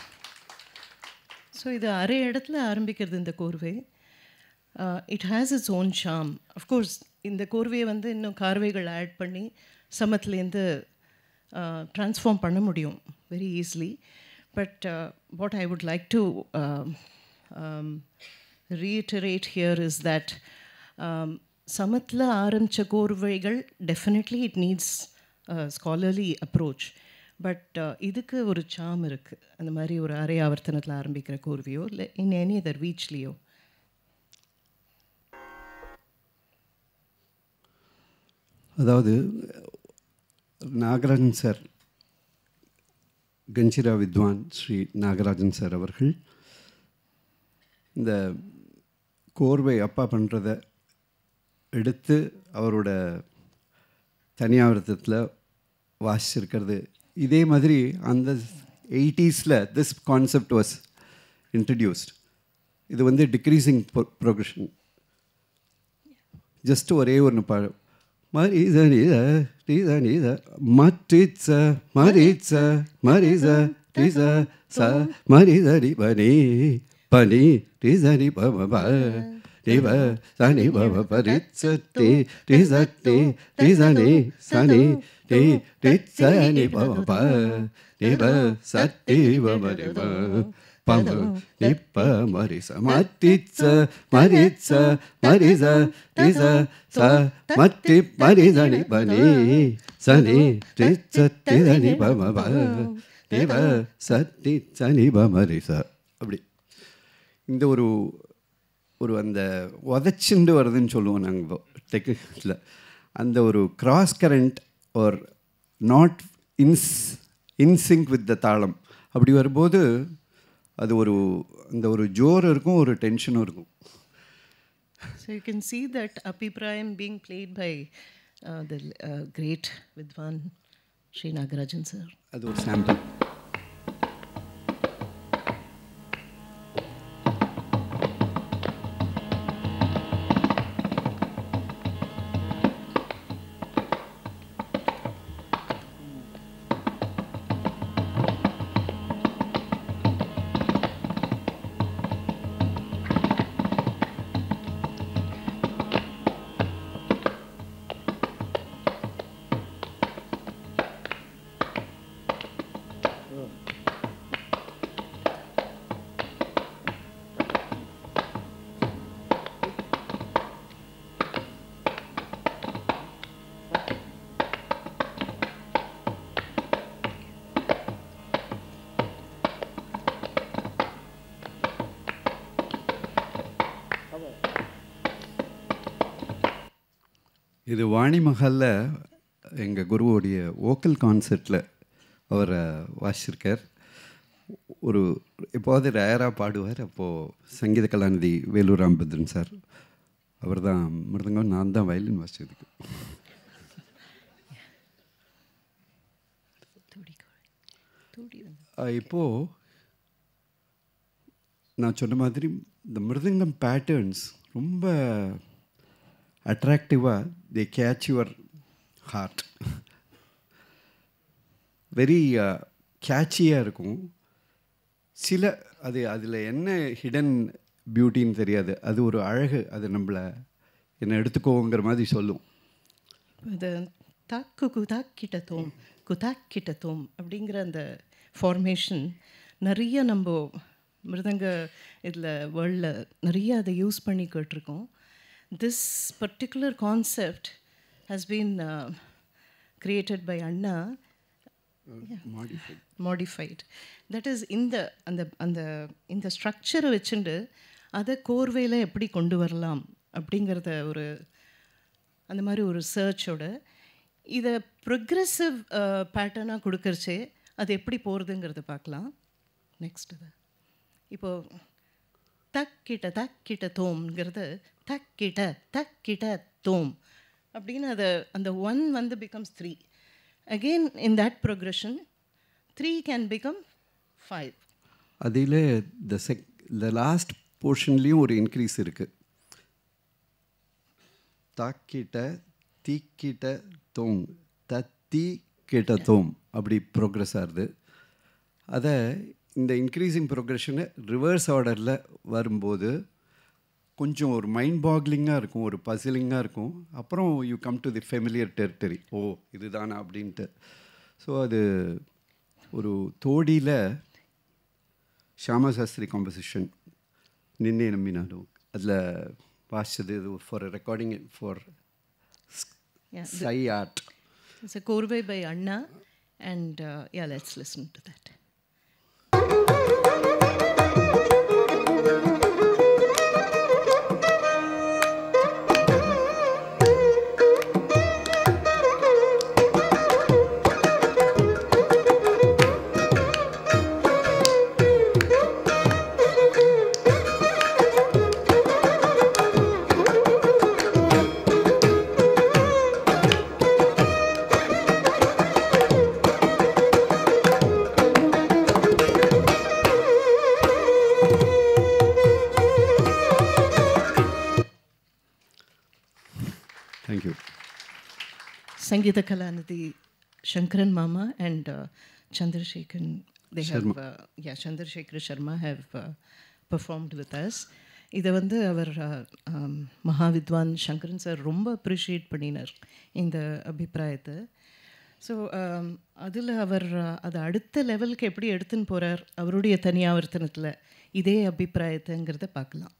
ஸோ இது அரை இடத்துல ஆரம்பிக்கிறது இந்த கோர்வை it has its own charm of course இந்த கோர்வையை வந்து இன்னும் கார்வைகள் ஆட் பண்ணி சமத்துலேருந்து ட்ரான்ஸ்ஃபார்ம் பண்ண முடியும் very easily but what I would like to reiterate here is that um, சமத்தில் ஆரம்பித்த கோர்வைகள் definitely it needs scholarly approach but இதுக்கு ஒரு சாம் இருக்குது அந்த மாதிரி ஒரு அரை ஆவர்த்தனத்தில் ஆரம்பிக்கிற கோர்வையோ இல்லை இன் எனி அதர் வீச்லேயோ அதாவது நாகராஜன் சார் கஞ்சிரா வித்வான் ஸ்ரீ நாகராஜன் சார் அவர்கள் இந்த கோர்வை அப்பா பண்ணுறத எடுத்து அவரோட தனியாவர்த்தத்தில் வாசிச்சிருக்கிறது இதே மாதிரி அந்த எயிட்டிஸில் திஸ் கான்செப்ட் வாஸ் இன்ட்ரடியூஸ்ட் இது வந்து டிக்ரீசிங் ப்ரொக்ரெஷன் ஜஸ்ட் ஒரே ஒன்று பா மரித நித நித நித மற்றிச்ச மரிச்ச மரிச ரிச ச மரித ரி பனி பனி ரிச ரி பம ப ரிவ சனி பம பரிச்ச டி ரிச டி ரிச நி சனி டி ரிச்ச நி பம ப ரிவ சட்டி பம ரிவ பம நிப்ப மரிச மத்திச்ச மரிச்ச மரிச ரிச ச மத்தி மரிசனி பனி சனி ரிச்ச திசனி பம ப ரிவ சத்தி சனி பமரிச அப்படி இந்த ஒரு ஒரு அந்த உதச்சுண்டு வருதுன்னு சொல்லுவோம் நாங்கள் டெக்னிக்கில் அந்த ஒரு கிராஸ் கரண்ட் ஒரு நாட் இன்ஸ் இன்சிங்க் வித் த தாளம் அப்படி வரும்போது அது ஒரு அந்த ஒரு ஜோர் இருக்கும் ஒரு டென்ஷனும் இருக்கும் So you can see that Apiprayam being played by uh, the uh, great Vidwan Sri Nagarajan sir. அது ஒரு சாம்பிள் இது வாணி மஹாலில் எங்கள் குருவோடைய ஓக்கல் கான்சர்ட்டில் அவர் வாசிச்சிருக்கார் ஒரு எப்போது ரேராக பாடுவார் அப்போது சங்கீத கலாநிதி வேலூர் ராம்பத்ரன் சார் அவர் தான் மிருதங்கம் நான் தான் வயலின் வாசிச்சதுக்கு இப்போது நான் சொன்ன மாதிரி இந்த மிருதங்கம் பேட்டர்ன்ஸ் ரொம்ப அட்ராக்டிவாக they catch your heart very கேட்சியாக இருக்கும் சில அது அதில் என்ன ஹிடன் பியூட்டின்னு தெரியாது அது ஒரு அழகு அது நம்மளை என்னை எடுத்துக்கோங்கிற மாதிரி சொல்லும் இந்த தாக்கு குதாக்கிட்ட தோம் குதாக்கிட்ட தோம் அப்படிங்கிற அந்த ஃபார்மேஷன் நிறைய நம்ம மிருதங்க இதில் வேர்ல்டில் நிறைய அதை யூஸ் பண்ணி கேட்டிருக்கோம் this particular concept has been created by அண்ணா மாடிஃபைட் தட் இஸ் இந்த அந்த அந்த இந்த ஸ்ட்ரக்சரை வச்சுண்டு அதை கோர்வையில் எப்படி கொண்டு வரலாம் அப்படிங்கிறத ஒரு அந்த மாதிரி ஒரு சர்ச்சோட இதை ப்ரொக்ரெசிவ் பேட்டர்னாக கொடுக்கறச்சே அது எப்படி போகிறதுங்கிறத பார்க்கலாம் நெக்ஸ்ட் இது இப்போது தக்கிட்ட தக்கிட்ட தோம்ங்கிறது தக்கிட்ட தக்கிட்ட தோம் அப்படின்னு அதை அந்த ஒன் வந்து becomes three again in that progression three can become five அதில் த செக் த லாஸ்ட் போர்ஷன்லேயும் ஒரு இன்க்ரீஸ் இருக்குது தாக்கிட்ட தீக்கிட்ட தோங் தத்தி கிட்ட தோம் அப்படி ப்ரோக்ரஸ் ஆகுது அதை இந்த இன்க்ரீசிங் ப்ரோக்ரெஷனை ரிவர்ஸ் ஆர்டரில் வரும்போது கொஞ்சம் ஒரு மைண்ட் பாக்லிங்காக இருக்கும் ஒரு பசிலிங்காக இருக்கும் அப்புறம் you come to the familiar territory ஓ இதுதானா அப்படின்ட்டு ஸோ அது ஒரு தோடியில் ஷியாமா சாஸ்திரி காம்போசிஷன் நின்னே நம்பினாடு அதில் வாசிச்சது இது ஃபார் ரெக்கார்டிங் ஃபார் Yeah, சை ஆர்ட் It's a Korve by Anna, and uh, yeah, let's listen to that. Thank you Sangeeta Kalanidhi, Shankaran Mama, and uh, Chandrasekharan. They have, uh, yeah, Chandrasekhar Sharma have uh, performed with us. இதை வந்து அவர் மகாவித்வான் Sankaran sir ரொம்ப appreciate பண்ணினார் இந்த அபிப்பிராயத்தை so அதில் அவர் uh, அதை அடுத்த லெவலுக்கு எப்படி எடுத்துன்னு போகிறார் அவருடைய தனியாவர்த்தனத்தில் இதே அபிப்பிராயத்தைங்கிறத பார்க்கலாம்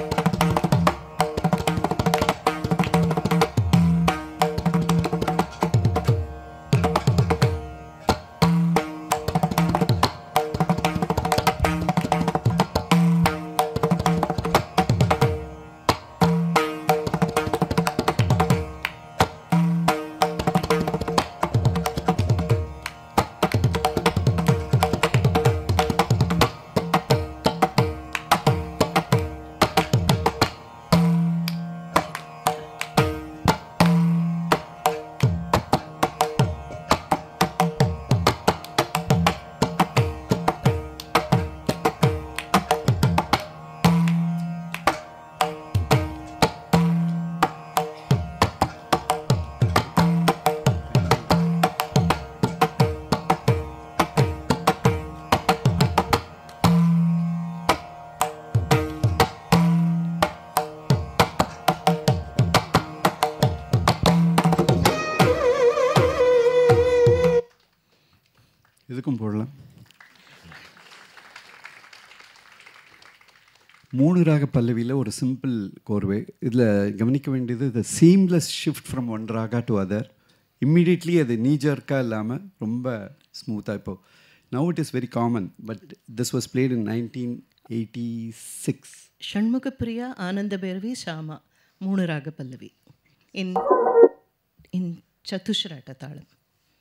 இதுக்கும் போடலாம் மூணு ராக பல்லவியில் ஒரு சிம்பிள் கோர்வை இதில் கவனிக்க வேண்டியது the seamless shift from one raga to other immediately அது நீஜர்க்காக இல்லாமல் ரொம்ப ஸ்மூத்தாக இப்போ now it is very common but this was played in nineteen eighty six Shanmukhapriya Ananda Bhairavi Sharma மூணு ராக பல்லவி இன் இன் சத்துஷ்ராட்ட தாளம்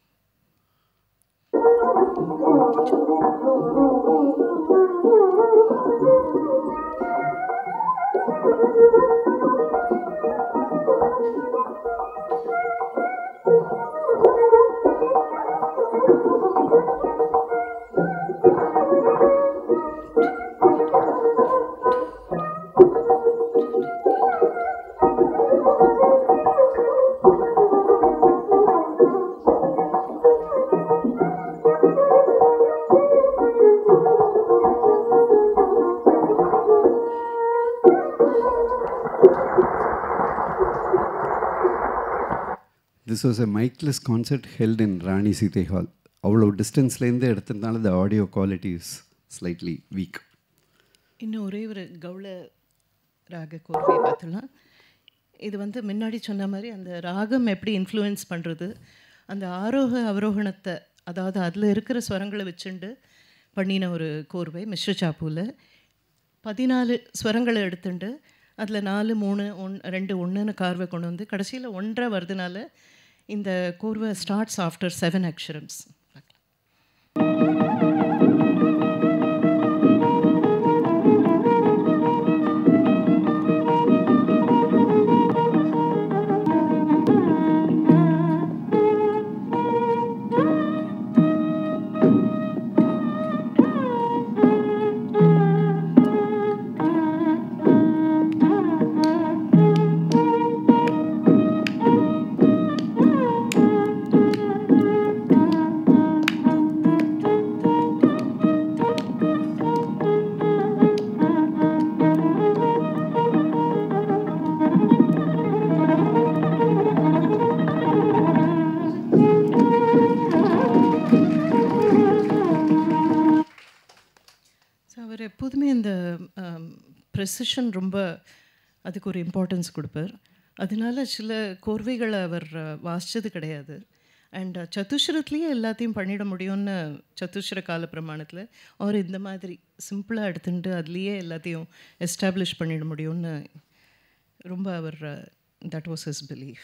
this was a mikeless concert held in Rani Seethai hall அவ்வளோ டிஸ்டன்ஸ்லேருந்து எடுத்ததுனால the audio quality is slightly weak இன்னும் ஒரே ஒரு கவுள ராக கோர்வையை பார்த்துலாம் இது வந்து முன்னாடி சொன்ன மாதிரி அந்த ராகம் எப்படி இன்ஃப்ளூயன்ஸ் பண்ணுறது அந்த ஆரோக அவரோகணத்தை அதாவது அதில் இருக்கிற ஸ்வரங்களை வச்சுண்டு பண்ணின ஒரு கோர்வை மிஸ்ர சாப்பூவில் பதினாலு ஸ்வரங்களை எடுத்துண்டு அதில் நாலு மூணு ஒன் ரெண்டு ஒன்றுன்னு கார்வை கொண்டு வந்து கடைசியில் ஒன்றரை வருதுனால இந்த கோர்வை ஸ்டார்ட்ஸ் ஆஃப்டர் செவன் அக்ஷரம்ஸ் Thank எப்போதுமே இந்த ப்ரெசிஷன் ரொம்ப அதுக்கு ஒரு இம்பார்ட்டன்ஸ் கொடுப்பார் அதனால சில கோர்வைகளை அவர் அஹ், வாசிச்சது கிடையாது அண்ட் சதுஸ்ரத்துலேயே எல்லாத்தையும் பண்ணிட முடியும்னு சதுஸ்ர கால பிரமாணத்தில் அவர் இந்த மாதிரி சிம்பிளாக எடுத்துட்டு அதுலேயே எல்லாத்தையும் எஸ்டாப்ளிஷ் பண்ணிட முடியும்னு ரொம்ப அவர் தட் வாஸ் his பிலீஃப்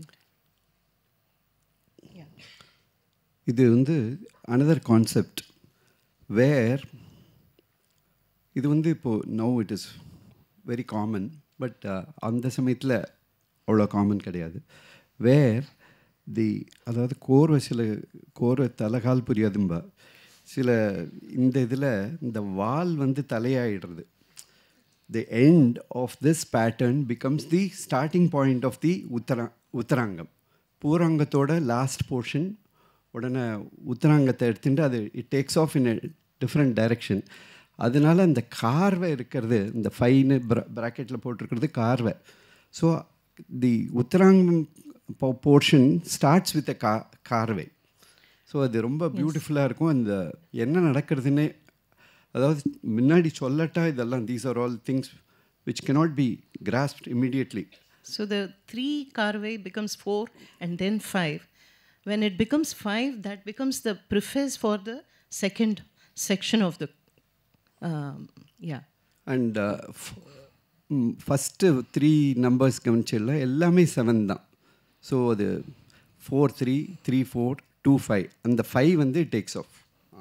இது வந்து அனதர் கான்செப்ட் வேர் இது வந்து இப்போது now it is very common but அந்த சமயத்தில் அவ்வளோ காமன் கிடையாது வேர் தி அதாவது கோர்வை சில கோர்வை தலைகால் புரியாதும்பா சில இந்த இதில் இந்த வால் வந்து தலையாயிடுறது the end of this pattern becomes the starting point of the உத்தரா உத்தராங்கம் பூராங்கத்தோட லாஸ்ட் போர்ஷன் உடனே உத்தராங்கத்தை எடுத்துட்டு அது it takes off in different direction அதனால அந்த கார்வை இருக்கிறது இந்த ஃபைனு ப்ராக்கெட்டில் போட்டிருக்கிறது கார்வை ஸோ தி உத்தராங்கம் போர்ஷன் ஸ்டார்ட்ஸ் வித் அ கா கார்வை ஸோ அது ரொம்ப பியூட்டிஃபுல்லாக இருக்கும் அந்த என்ன நடக்கிறதுனே அதாவது முன்னாடி சொல்லட்டா இதெல்லாம் these are all things which cannot be grasped immediately So the three carve becomes four and then five. When it becomes five, that becomes the preface for the second section of the, um, yeah. And first three numbers கவனிச்சிடல எல்லாமே seven தான் so அது four three three four two five அந்த five வந்து takes off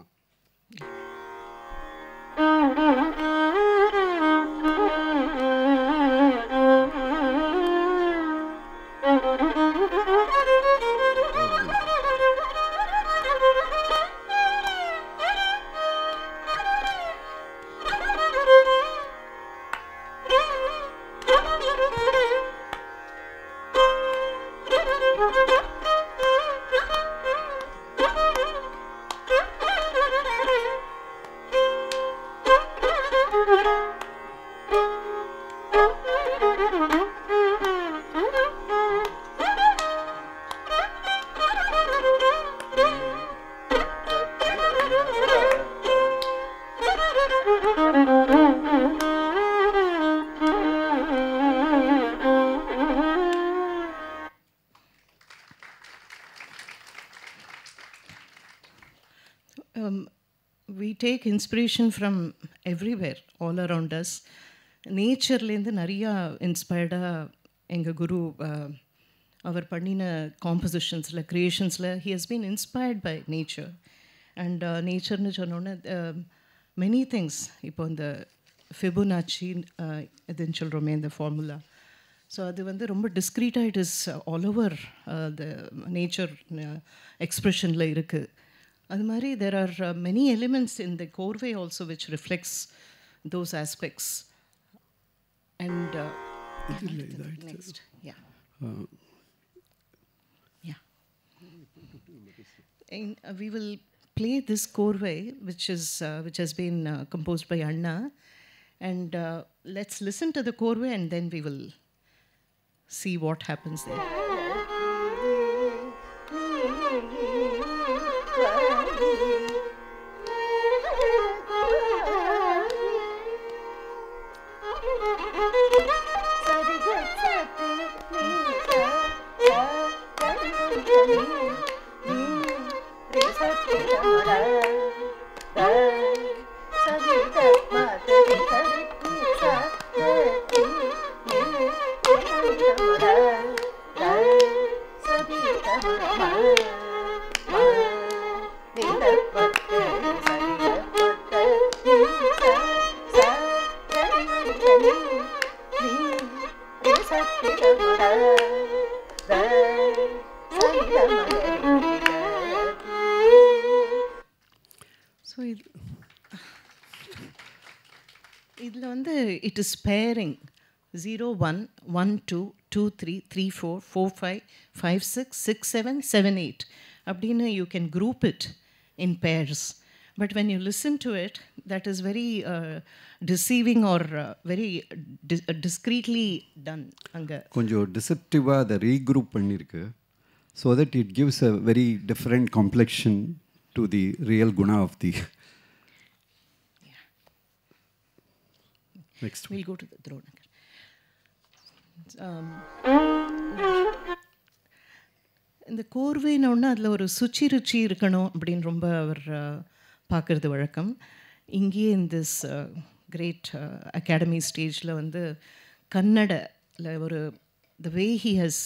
um, we take inspiration from everywhere all around us நேச்சர்லேருந்து நிறையா இன்ஸ்பயர்டாக எங்கள் குரு uh, அவர் பண்ணின காம்போசிஷன்ஸில் க்ரியேஷன்ஸில் he has been inspired by nature and நேச்சர்னு சொன்னோன்னே மெனி திங்ஸ் இப்போ இந்த ஃபிபுனாச்சி இதுன்னு சொல்கிறோமே இந்த ஃபார்முலா ஸோ அது வந்து ரொம்ப டிஸ்க்ரீட்டாக it is all over the nature எக்ஸ்ப்ரெஷனில் இருக்குது அது மாதிரி there are many elements in the கோர்வே also which reflects those aspects and next yeah yeah And, uh, we will play this Korvai, which is uh, which has been uh, composed by Anna, and uh, let's listen to the Korvai, and then we will see what happens there. So இது இதில் வந்து it is pairing zero one one two two three three four four five five six six seven seven eight அப்படின்னு you can group it in pairs but when you listen to it that is very deceiving or very discreetly done அங்கே கொஞ்சம் டிசெப்டிவாக அதை regroup பண்ணியிருக்கு so that it gives a very different complexion to the real குணா of the Next one. We'll go to the Dronakar. Um, இந்த கோர்வைன்னு அதில் ஒரு சுச்சி ருச்சி இருக்கணும் அப்படின்னு ரொம்ப அவர் பார்க்குறது வழக்கம் இங்கேயே இந்த கிரேட் அகாடமி ஸ்டேஜில் வந்து கன்னடல ஒரு the way he has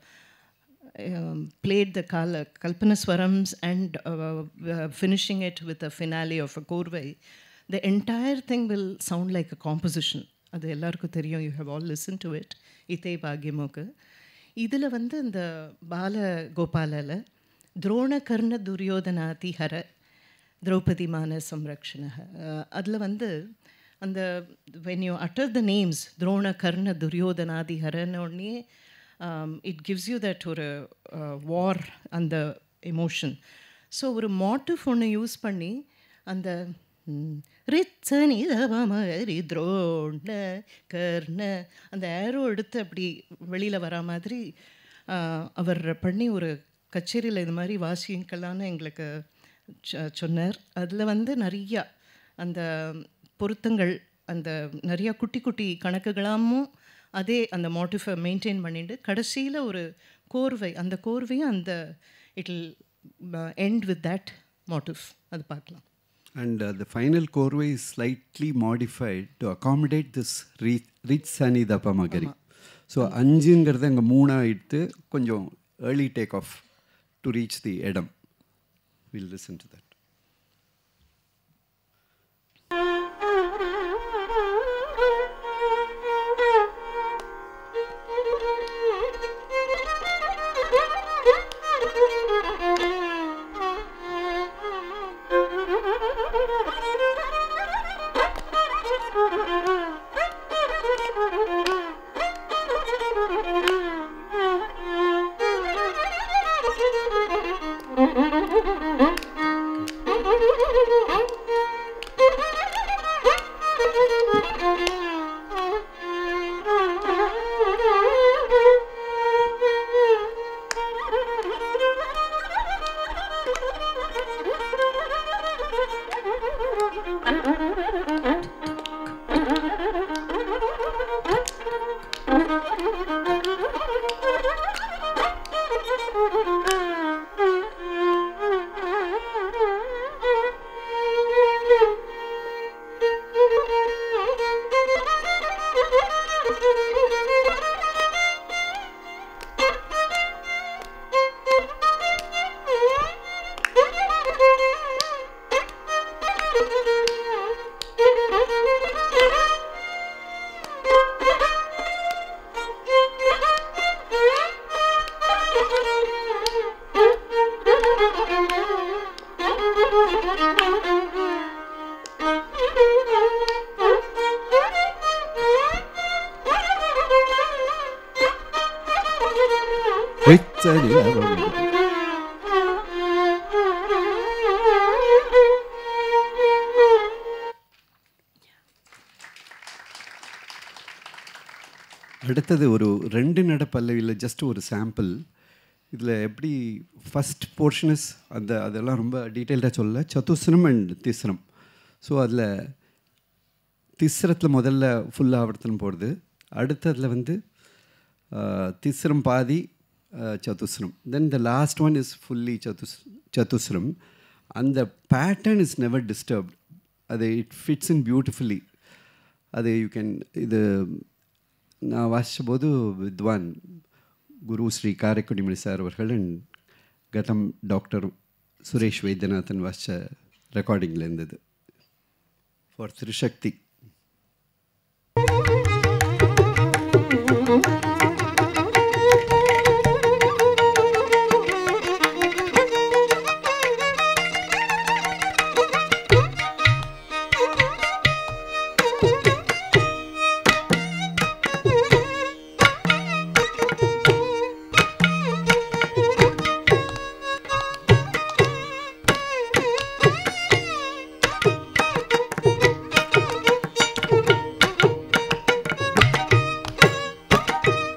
played the Kala, Kalpana Swarams and uh, uh, finishing it with a finale of a Korvai, the entire thing will sound like a composition. அது எல்லாருக்கும் தெரியும் you have all listen to it இதே பாக்யமோக்கு இதில் வந்து இந்த பால கோபாலில் துரோண கர்ண துரியோதனாதி ஹர திரௌபதி மான சம்ரக்ஷண அதில் வந்து அந்த when you utter the names Drona Karna துரியோதனாதி ஹரன்னு உடனே இட் கிவ்ஸ் யூ தட் ஒரு வார் அந்த எமோஷன் ஸோ ஒரு மாட்டிவ் ஒன்று யூஸ் பண்ணி அந்த ரிச்சனி தவமரி துரோண கர்ண அந்த ஏரோ எடுத்து அப்படி வெளியில் வரா மாதிரி ஆஹ், அவர் பண்ணி ஒரு கச்சேரியில் இது மாதிரி வாசிக்கலான்னு எங்களுக்கு சொ- சொன்னார் அதில் வந்து நிறையா அந்த பொருத்தங்கள் அந்த நிறையா குட்டி குட்டி கணக்குகளாமும் அதே அந்த மோட்டிஃபை மெயின்டைன் பண்ணிட்டு கடைசியில் ஒரு கோர்வை அந்த கோர்வையும் அந்த it end with that motive அது பார்க்கலாம் And uh, the final chorway is slightly modified to accommodate this re- rich sani dapamagari. So அஞ்சுங்கிறத அங்கே மூணாக எடுத்து கொஞ்சம் early take off to reach the இடம் will listen to that rich சனி தபமகரி அடுத்தது ஒரு ரெண்டு நட பல்லவியில் ஜஸ்ட் ஒரு சாம்பிள் இதில் எப்படி ஃபஸ்ட் போர்ஷனஸ் அந்த அதெல்லாம் ரொம்ப டீட்டெயில்டாக சொல்ல சதுஸ்ரம் அண்ட் திஸ்ரம் ஸோ அதில் திஸ்ரத்தில் முதல்ல ஃபுல் ஆவர்த்தனம் போடுது அடுத்ததில் வந்து ஆஹ், திஸ்ரம் பாதி ஆஹ், சதுஸ்ரம் தென் the last one is fully சதுஸ் சதுஸ்ரம் அந்த பேட்டர்ன் இஸ் நெவர் டிஸ்டர்ப்ட் அது இட் ஃபிட்ஸ் இன் பியூட்டிஃபுல்லி அது யூ கேன் இது நான் வாசித்த போது வித்வான் குரு ஸ்ரீ காரைக்குடிமணி சார் அவர்கள் அண்ட் கட்டம் டாக்டர் சுரேஷ் வைத்தியநாதன் வாசித்த ரெக்கார்டிங்கில் இருந்தது ஃபார் திருசக்தி Thank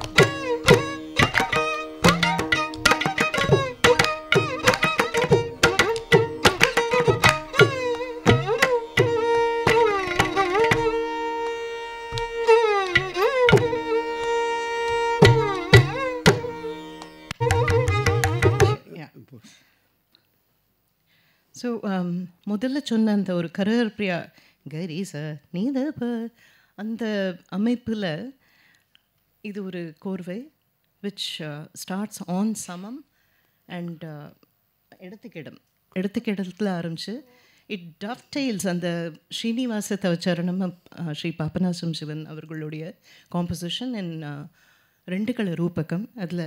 ஸோ முதல்ல சொன்ன அந்த ஒரு கரர் பிரியா கரி சார் நீத ப அந்த அமைப்பில் இது ஒரு கோர்வை விச் ஸ்டார்ட்ஸ் ஆன் சமம் அண்ட் இடத்துக்கிடம் இடத்துக்கிடத்தில் ஆரம்பிச்சு இட் டஃப் டெய்ல்ஸ் அந்த ஸ்ரீனிவாச தவச்சரணம் அஹ், ஸ்ரீ பாபநாசம் சிவன் அவர்களுடைய காம்போசிஷன் அண்ட் ரெண்டு கல ரூபகம் அதில்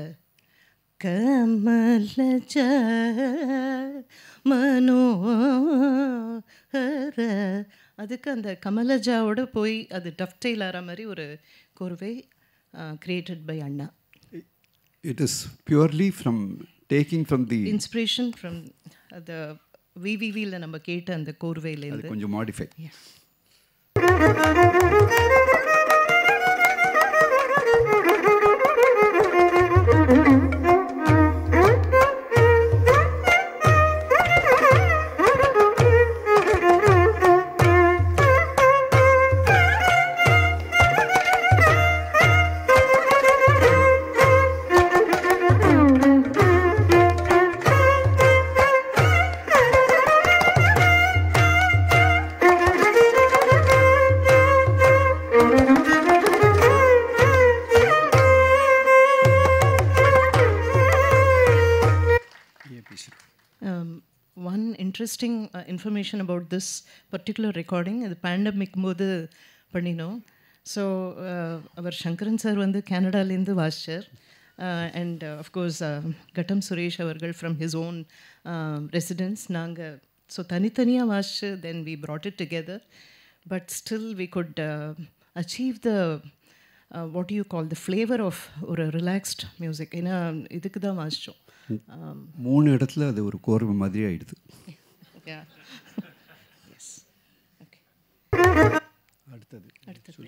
கமலஜ மனோஹர அதுக்கு அந்த கமலஜாவோட போய் அது டஃப்டைல் ஆகிற மாதிரி ஒரு கோர்வை கிரியேட்டட் பை அண்ணா It is purely from taking from the inspiration from அந்த விவிவியில் நம்ம கேட்ட அந்த அது கோர்வையிலேருந்து கொஞ்சம் modify um, one interesting uh, information about this particular recording இது பேண்டமிக் போது பண்ணினோம் ஸோ அவர் சங்கரன் சார் வந்து கனடாலேருந்து வாசிச்சார் அண்ட் அஃப்கோர்ஸ் கட்டம் சுரேஷ் அவர்கள் ஃப்ரம் ஹிஸ் ஓன் ரெசிடென்ஸ் நாங்கள் ஸோ தனித்தனியாக வாசிச்சு then we brought it together but still we could achieve the what you call the flavour of ஒரு relaxed music ஏன்னா இதுக்கு தான் வாசித்தோம் மூணு இடத்துல அது ஒரு கோர்வை மாதிரி ஆயிடுது Yeah. yes. Okay. அடுத்தது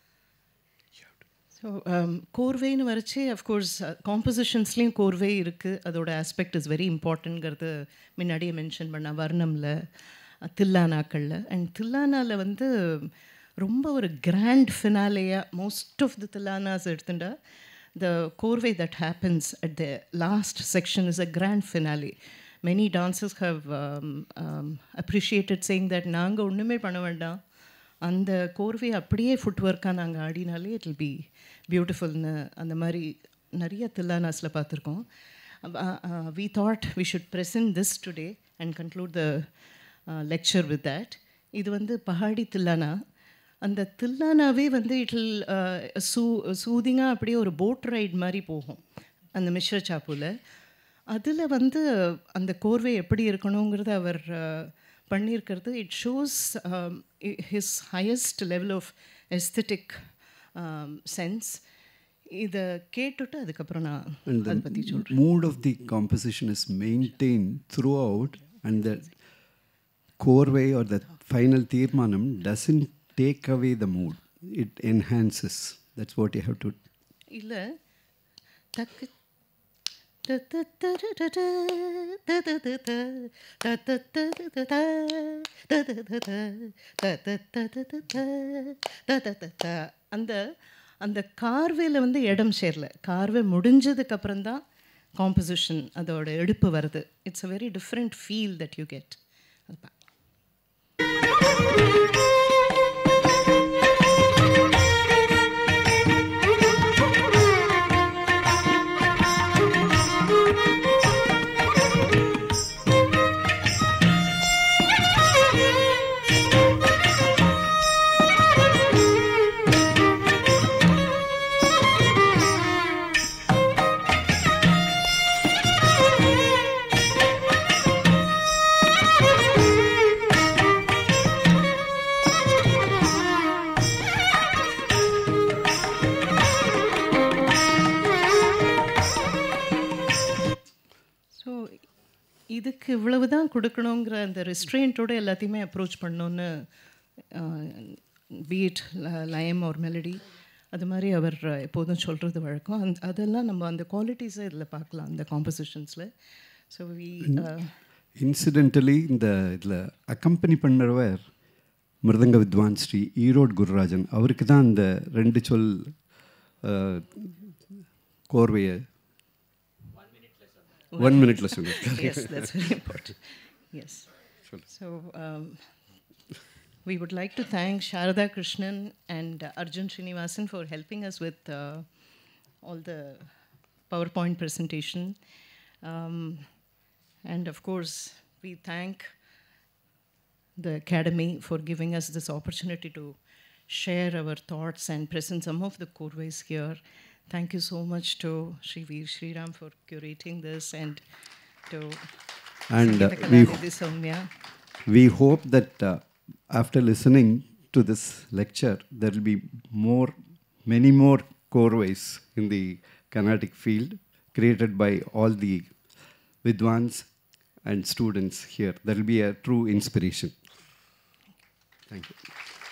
ஸோ கோர்வேன்னு வரைச்சி அஃப்கோர்ஸ் காம்போசிஷன்ஸ்லேயும் கோர்வே இருக்குது அதோட ஆஸ்பெக்ட் இஸ் வெரி இம்பார்ட்டன்ட்ங்கிறது முன்னாடியே மென்ஷன் பண்ண வர்ணமில் தில்லானாக்களில் அண்ட் தில்லானாவில் வந்து ரொம்ப ஒரு கிராண்ட் ஃபினாலேயாக மோஸ்ட் ஆஃப் தி தில்லானாஸ் எடுத்துட்டா த கோர்வே that happens at the last section is a grand finale many dancers have appreciated saying that நாங்கள் ஒன்றுமே பண்ண வேண்டாம் அந்த கோர்வை அப்படியே ஃபுட் ஒர்க்காக நாங்கள் ஆடினாலே இட் வில் பி பியூட்டிஃபுல்னு அந்த மாதிரி நிறைய தில்லானாஸில் பார்த்துருக்கோம் we thought we should present this today and conclude the lecture with that இது வந்து பஹாடி தில்லானா அந்த தில்லானாவே வந்து இட்டில் சூ சூதிங்காக அப்படியே ஒரு போட் ரைட் மாதிரி போகும் அந்த மிஸ்ர சாப்புல அதில் வந்து அந்த கோர்வை எப்படி இருக்கணுங்கிறத அவர் அஹ், பண்ணியிருக்கிறது it shows his highest level of aesthetic sense இதை கேட்டுட்டு அதுக்கப்புறம் நான் And அதை the பற்றி சொல்கிறேன் mood of the composition is maintained throughout, and the core way or the final tirmanam doesn't take away the mood, it enhances. That's what you have to. இல்லை தக்கு அந்த அந்த கார்வேல வந்து இடம் சேரல கார்வே முடிஞ்சதுக்கு அப்புறம் தான் காம்போசிஷன் அதோட எடுப்பு வருது it's a very different feel that you get அது பா ஸோ இதுக்கு இவ்வளவு தான் கொடுக்கணுங்கிற அந்த ரெஸ்ட்ரெயின்ட்டோட எல்லாத்தையுமே அப்ரோச் பண்ணோன்னு பீட் லயம் ஒரு மெலடி அது மாதிரி அவர் எப்போதும் சொல்கிறது வழக்கம் அந்த அதெல்லாம் நம்ம அந்த குவாலிட்டிஸை இதில் பார்க்கலாம் அந்த காம்போசிஷன்ஸில் ஸோ வி இன்சிடென்டலி இந்த இதில் அக்கம்பனி பண்ணுறவர் மிருதங்க வித்வான் ஸ்ரீ ஈரோடு குருராஜன் அவருக்கு தான் இந்த ரெண்டு சொல் அஹ், கோர்வையை ஒன் மினிட்ல சொன்னார் yes that's very important yes So um, we would like to thank Sharada Krishnan and uh, Arjun Srinivasan for helping us with uh, all the PowerPoint presentation. Um, and of course, we thank the Academy for giving us this opportunity to share our thoughts and present some of the courses here. Thank you so much to Sri Veer Sriram for curating this and to And uh, Sangeeta we, Kalanidhi Soumya. we hope that uh, after listening to this lecture, there will be more, many more coreways in the Carnatic field created by all the Vidwans and students here. There will be a true inspiration. Thank you.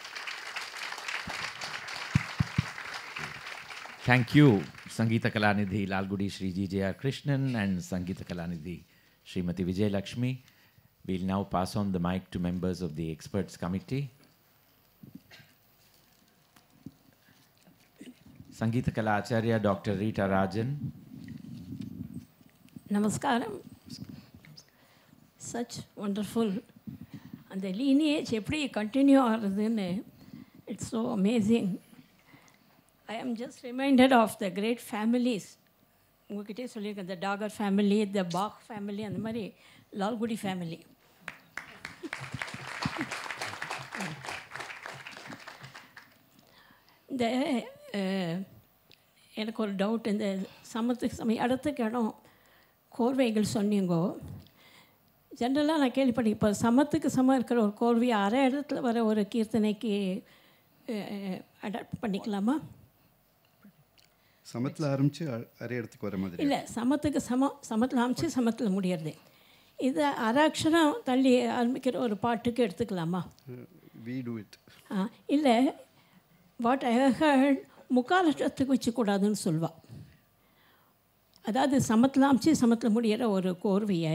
Thank you, Sangeeta Kalanidhi Lalgudi Shri G.J.R. Krishnan and Sangeeta Kalanidhi Srimati Vijay Lakshmi. We'll now pass on the mic to members of the experts committee. Sangeeta Kala Acharya, Dr. Rita Rajan. நமஸ்காரம் such wonderful அந்த lineage எப்படி continue ஆகுறதுன்னு it's so amazing I am just reminded of the great families உங்ககிட்டே சொல்லியிருக்கேன் த டாகர் family த பாக் family அந்த மாதிரி Lalgudi family இந்த அஹ், எனக்கு ஒரு டவுட் இந்த சமத்துக்கு சமயம் இடத்துக்கு இடம் கோர்வைகள் சொன்னீங்கோ ஜென்ரலாக நான் கேள்விப்பட்டேன் இப்போ சமத்துக்கு சமம் இருக்கிற ஒரு கோர்வையை அரை இடத்துல வர ஒரு கீர்த்தனைக்கு அடாப்ட் பண்ணிக்கலாமா சமத்தில் ஆரம்பித்து அரை இடத்துக்கு வர மாதிரி இல்லை சமத்துக்கு சமம் சமத்தில் ஆரம்பிச்சு சமத்தில் முடியறது இது அரை அக்ஷரம் தள்ளி ஆரம்பிக்கிற ஒரு பாட்டுக்கு எடுத்துக்கலாமா வி டூ இட் இல்லை வாட் ஐ ஹர்ட் முக்காலட்சத்துக்கு வச்சுக்கூடாதுன்னு சொல்வா அதாவது சமத்தில் அமைச்சு சமத்தில் முடியிற ஒரு கோர்வையை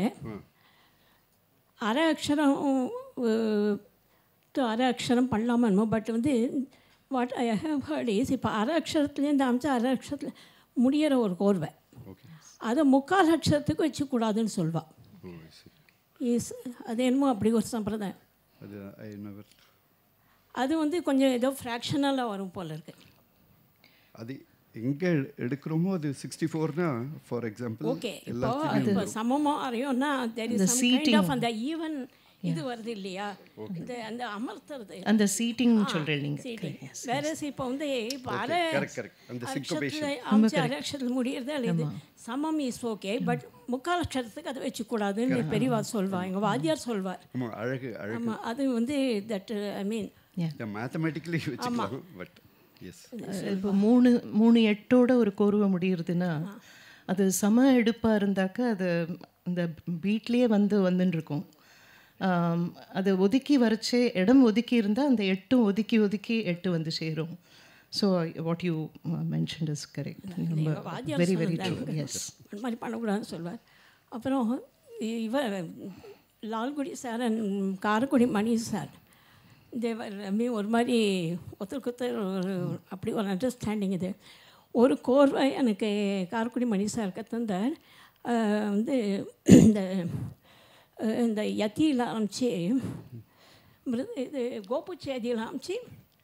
அரை அக்ஷரம் அஹ், to அரை அக்ஷரம் பண்ணலாமோ பட் வந்து what I have heard is இப்போ அரை அக்ஷரத்துலேருந்து அமைச்சு அரை அக்ஷரத்தில் முடியிற ஒரு கோர்வை ஓகே அதை முக்கால் அக்ஷரத்துக்கு வச்சுக்கூடாதுன்னு சொல்வா ஓ சரி இஸ் அது என்னமோ அப்படி ஒரு சம்பிரதாயம் அது ஐ நெவர் அது வந்து கொஞ்சம் ஏதோ ஃப்ராக்ஷனலாக வரும் போல இருக்குது அது எங்கே எடுக்கிறோமோ அது சிக்ஸ்டி ஃபோர்னா ஃபார் எக்ஸாம்பிள் ஓகே இப்போ இப்போ சமமா அறையோன்னா there is some kind of அந்த ஈவன் இது வருது இல்லையா இந்த அந்த அமர்த்துறது அந்த சீட்டிங் சொல்கிறேன் நீங்கள் சீட்டிங் வேற இப்போ வந்து இப்போ அரை correct, correct. அந்த அக்ஷரத்துல அமைச்சு அரை அக்ஷரத்தில் முடியறது அல்ல இது சமம் இஸ் ஓகே பட் முக்கால் அக்ஷரத்துக்கு அதை வச்சுக்கூடாதுன்னு பெரியவா சொல்வா எங்கள் வாத்தியார் சொல்வார் ஆமாம் அழகு அழகு ஆமாம் அது வந்து தட் ஐ மீன் மேத்தமெட்டிக்கலி வச்சுக்கலாம் பட் எஸ் இப்போ மூணு மூணு எட்டோட ஒரு கோர்வை முடியுறதுன்னா அது சம எடுப்பாக இருந்தாக்க அது அந்த பீட்லேயே வந்து வந்துன்னு இருக்கும் ஆம், அது ஒதுக்கி வரைச்சே இடம் ஒதுக்கி இருந்தால் அந்த எட்டும் ஒதுக்கி ஒதுக்கி எட்டு வந்து சேரும் so what you mention is correct வாத்தியார் வெரி வெரி ட்ரூ சொன்னது. எஸ் அந்த மாதிரி பண்ணக்கூடாதுன்னு சொல்வார் அப்புறம் இவர் Lalgudi sir and Karaikudi Mani sir தேவர் மீ ஒரு மாதிரி ஒருத்தருக்கு ஒருத்தர் ஒரு அப்படி ஒரு அண்டர்ஸ்டாண்டிங் இது ஒரு கோர்வை எனக்கு காரக்குடி மணி சார் கத்தந்தார் அஹ், வந்து இந்த அஹ், இந்த யத்தியில் ஆரம்பிச்சு மிருது இது கோபு சேதியில் ஆரம்பிச்சு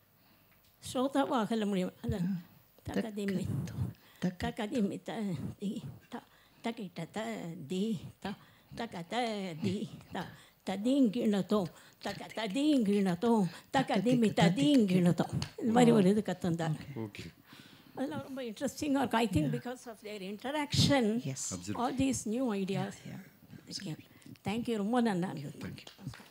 ஸ்ரோதாவாகல முடியும் அதான் தக்கதிமி தக்கதிமி த தி த தக்கிட்ட த தி த தக்க த தி த ததீங்கிணத்தோம் தக்க ததீங்கிணத்தோம் தக்கதிமி ததீங்கிணத்தோம் இந்த மாதிரி ஒரு இது கத்தந்தார் ஓகே அதெல்லாம் ரொம்ப இன்ட்ரெஸ்டிங்காக இருக்கும் I think because of their interaction Yes. All these new ideas thank you ரொம்ப நல்லா இருந்தது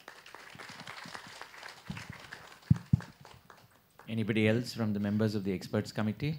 Anybody else from the members of the experts committee?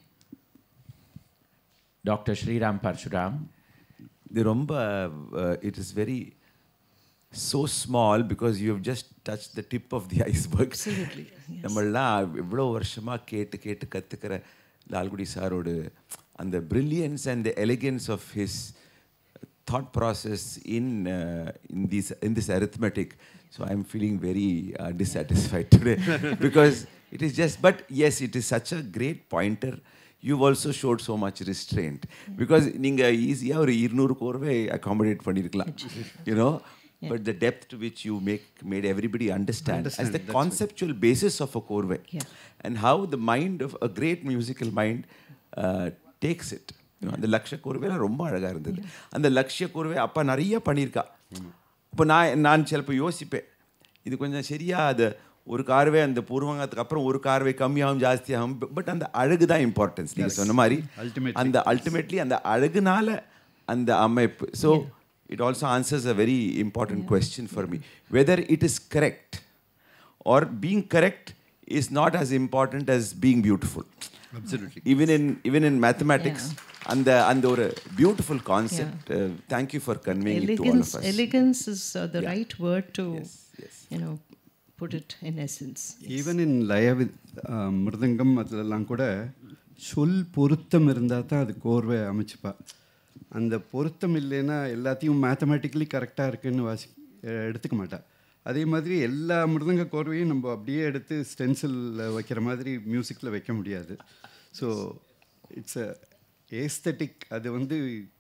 Dr. Sriram Parshuram. the romba uh, it is very so small because you have just touched the tip of the iceberg Absolutely, நம்மளாம் இவ்வளோ வருஷமாக கேட்டு கேட்டு கற்றுக்கிற லால்குடி சாரோட அந்த brilliance and the elegance of his thought process in uh, in this in this arithmetic so i'm feeling very uh, dissatisfied today because it is just but yes it is such a great pointer you've also showed so much restraint because நீங்க ஈஸியாக ஒரு இருநூறு கோர்வை accommodate பண்ணியிருக்கலாம் you know but the depth to which you make made everybody understand, as Understand, the that's conceptual basis of a korve Yeah. and how the mind of a great musical mind uh, takes it. You know, அந்த லக்ஷ கோர்வையெல்லாம் ரொம்ப அழகாக இருந்தது அந்த லக்ஷ்ய கோர்வை அப்பா நிறைய பண்ணியிருக்கா இப்போ நான் நான் சிலப்போ யோசிப்பேன் இது கொஞ்சம் சரியா அது ஒரு கார்வே அந்த பூர்வங்கத்துக்கு அப்புறம் ஒரு கார்வை கம்மியாகும் ஜாஸ்தியாகும் பட் அந்த அழகு தான் இம்பார்ட்டன்ஸ் நீங்கள் சொன்ன மாதிரி Ultimately. அந்த அல்டிமேட்லி அந்த அழகுனால அந்த அமைப்பு so it also answers a very important question for me whether it is correct or being correct is not as important as being beautiful Absolutely. even in even in mathematics and the and the beautiful concept uh, thank you for conveying it to all of elegance, us elegance is uh, the Yeah. right word to, Yes, yes. you know, put it in essence. Even in லய with மிருதங்கம் அதிலெல்லாம் கூட சொல் பொருத்தம் இருந்தால் தான் அது கோர்வை அமைச்சுப்பா அந்த பொருத்தம் இல்லைன்னா எல்லாத்தையும் மேத்தமேட்டிக்கலி கரெக்டாக இருக்குன்னு வாசி அஹ் எடுத்துக்க மாட்டா அதே மாதிரி எல்லா மிருதங்க கோர்வையும் நம்ம அப்படியே எடுத்து ஸ்டென்சிலில் வைக்கிற மாதிரி மியூசிக்கில் வைக்க முடியாது ஸோ இட்ஸ் அ ஏஸ்தட்டிக் அது வந்து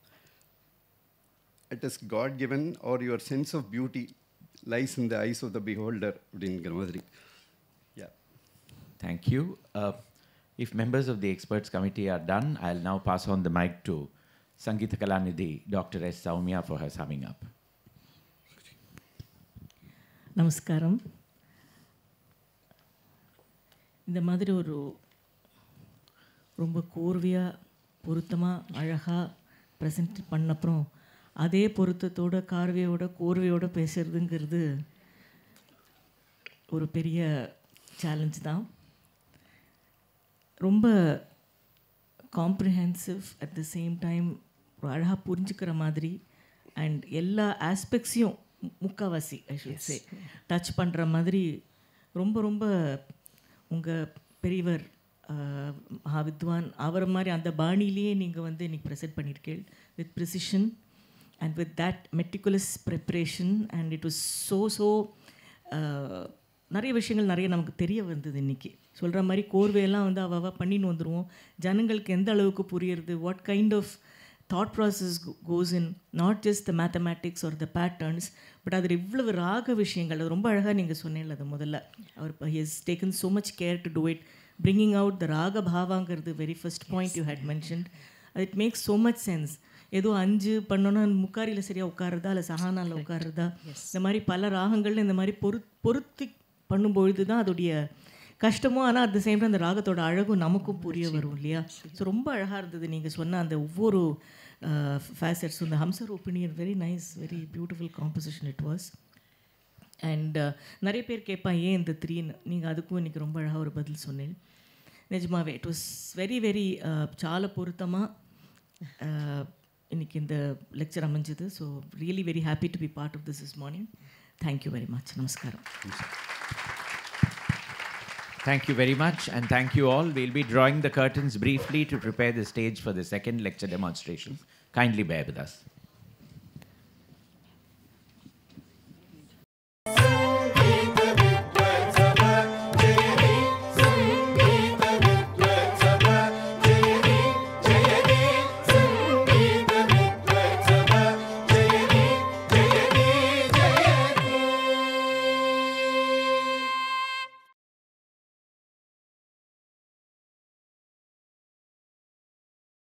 it is god given or your sense of beauty lies in the eyes of the beholder அப்படிங்கிற மாதிரி யா Thank you. Uh, if members of the experts committee are done, I'll now pass on the mic to Sangeeta Kalanidhi, Dr. S. Saumya, for her summing up. நமஸ்காரம் இந்த மாதிரி ஒரு ரொம்ப கோர்வையாக பொருத்தமாக அழகாக present பண்ணப்புறம் அதே பொருத்தத்தோட கார்வையோட கோர்வையோட பேசுறதுங்கிறது ஒரு பெரிய சேலஞ்ச் தான் ரொம்ப comprehensive at the same time ஒரு அழகாக புரிஞ்சுக்கிற மாதிரி அண்ட் எல்லா ஆஸ்பெக்ட்ஸையும் முக்கால்வாசி ஐ ஷுட் சே டச் பண்ணுற மாதிரி ரொம்ப ரொம்ப உங்கள் பெரியவர் ஆஹ், மகாவித்வான் அவரை மாதிரி அந்த பாணியிலேயே நீங்கள் வந்து இன்னைக்கு ப்ரெசென்ட் பண்ணியிருக்கீள் with precision and with that meticulous preparation and it was so so நிறைய விஷயங்கள் நிறைய நமக்கு தெரிய வந்தது இன்னைக்கு சொல்கிற மாதிரி கோர்வையெல்லாம் வந்து அவ அவ பண்ணின்னு வந்துடுவோம் ஜனங்களுக்கு எந்த அளவுக்கு புரியுறது what kind of thought process goes in not just the mathematics or the patterns but அதில் இவ்வளவு ராக விஷயங்கள் அது ரொம்ப அழகாக நீங்கள் சொன்னேன்ல அது முதல்ல அவர் has taken so much care to do it bringing out the ராக பாவாங்கிறது very first point you had mentioned it makes so much sense ஏதோ அஞ்சு பண்ணோன்னா முக்காரியில் சரியாக உட்காருறதா இல்லை சஹானாவில் உட்காருறதா இந்த மாதிரி பல ராகங்கள்ல இந்த மாதிரி பொரு பொருத்தி பண்ணும்பொழுது தான் அதோடைய கஷ்டமும் ஆனால் அட் த சேம் டைம் அந்த ராகத்தோட அழகும் நமக்கும் புரிய வரும் இல்லையா ஸோ ரொம்ப அழகாக இருந்தது நீங்கள் சொன்ன அந்த ஒவ்வொரு ஃபேசட்ஸ் இந்த ஹம்சர் opinion very nice very beautiful composition it was and நிறைய பேர் கேட்பான் ஏன் இந்த த்ரீன்னு நீங்கள் அதுக்கும் இன்றைக்கி ரொம்ப அழகாக ஒரு பதில் சொன்னேன் நிஜமாவே இட் வாஸ் வெரி வெரி சால பொருத்தமாக இன்னைக்கு இந்த லெக்சர் அமைஞ்சது so really very happy to be part of this is morning thank you very much நமஸ்காரம் Thank you very much, and thank you all. We'll be drawing the curtains briefly to prepare the stage for the second lecture demonstration. Kindly bear with us.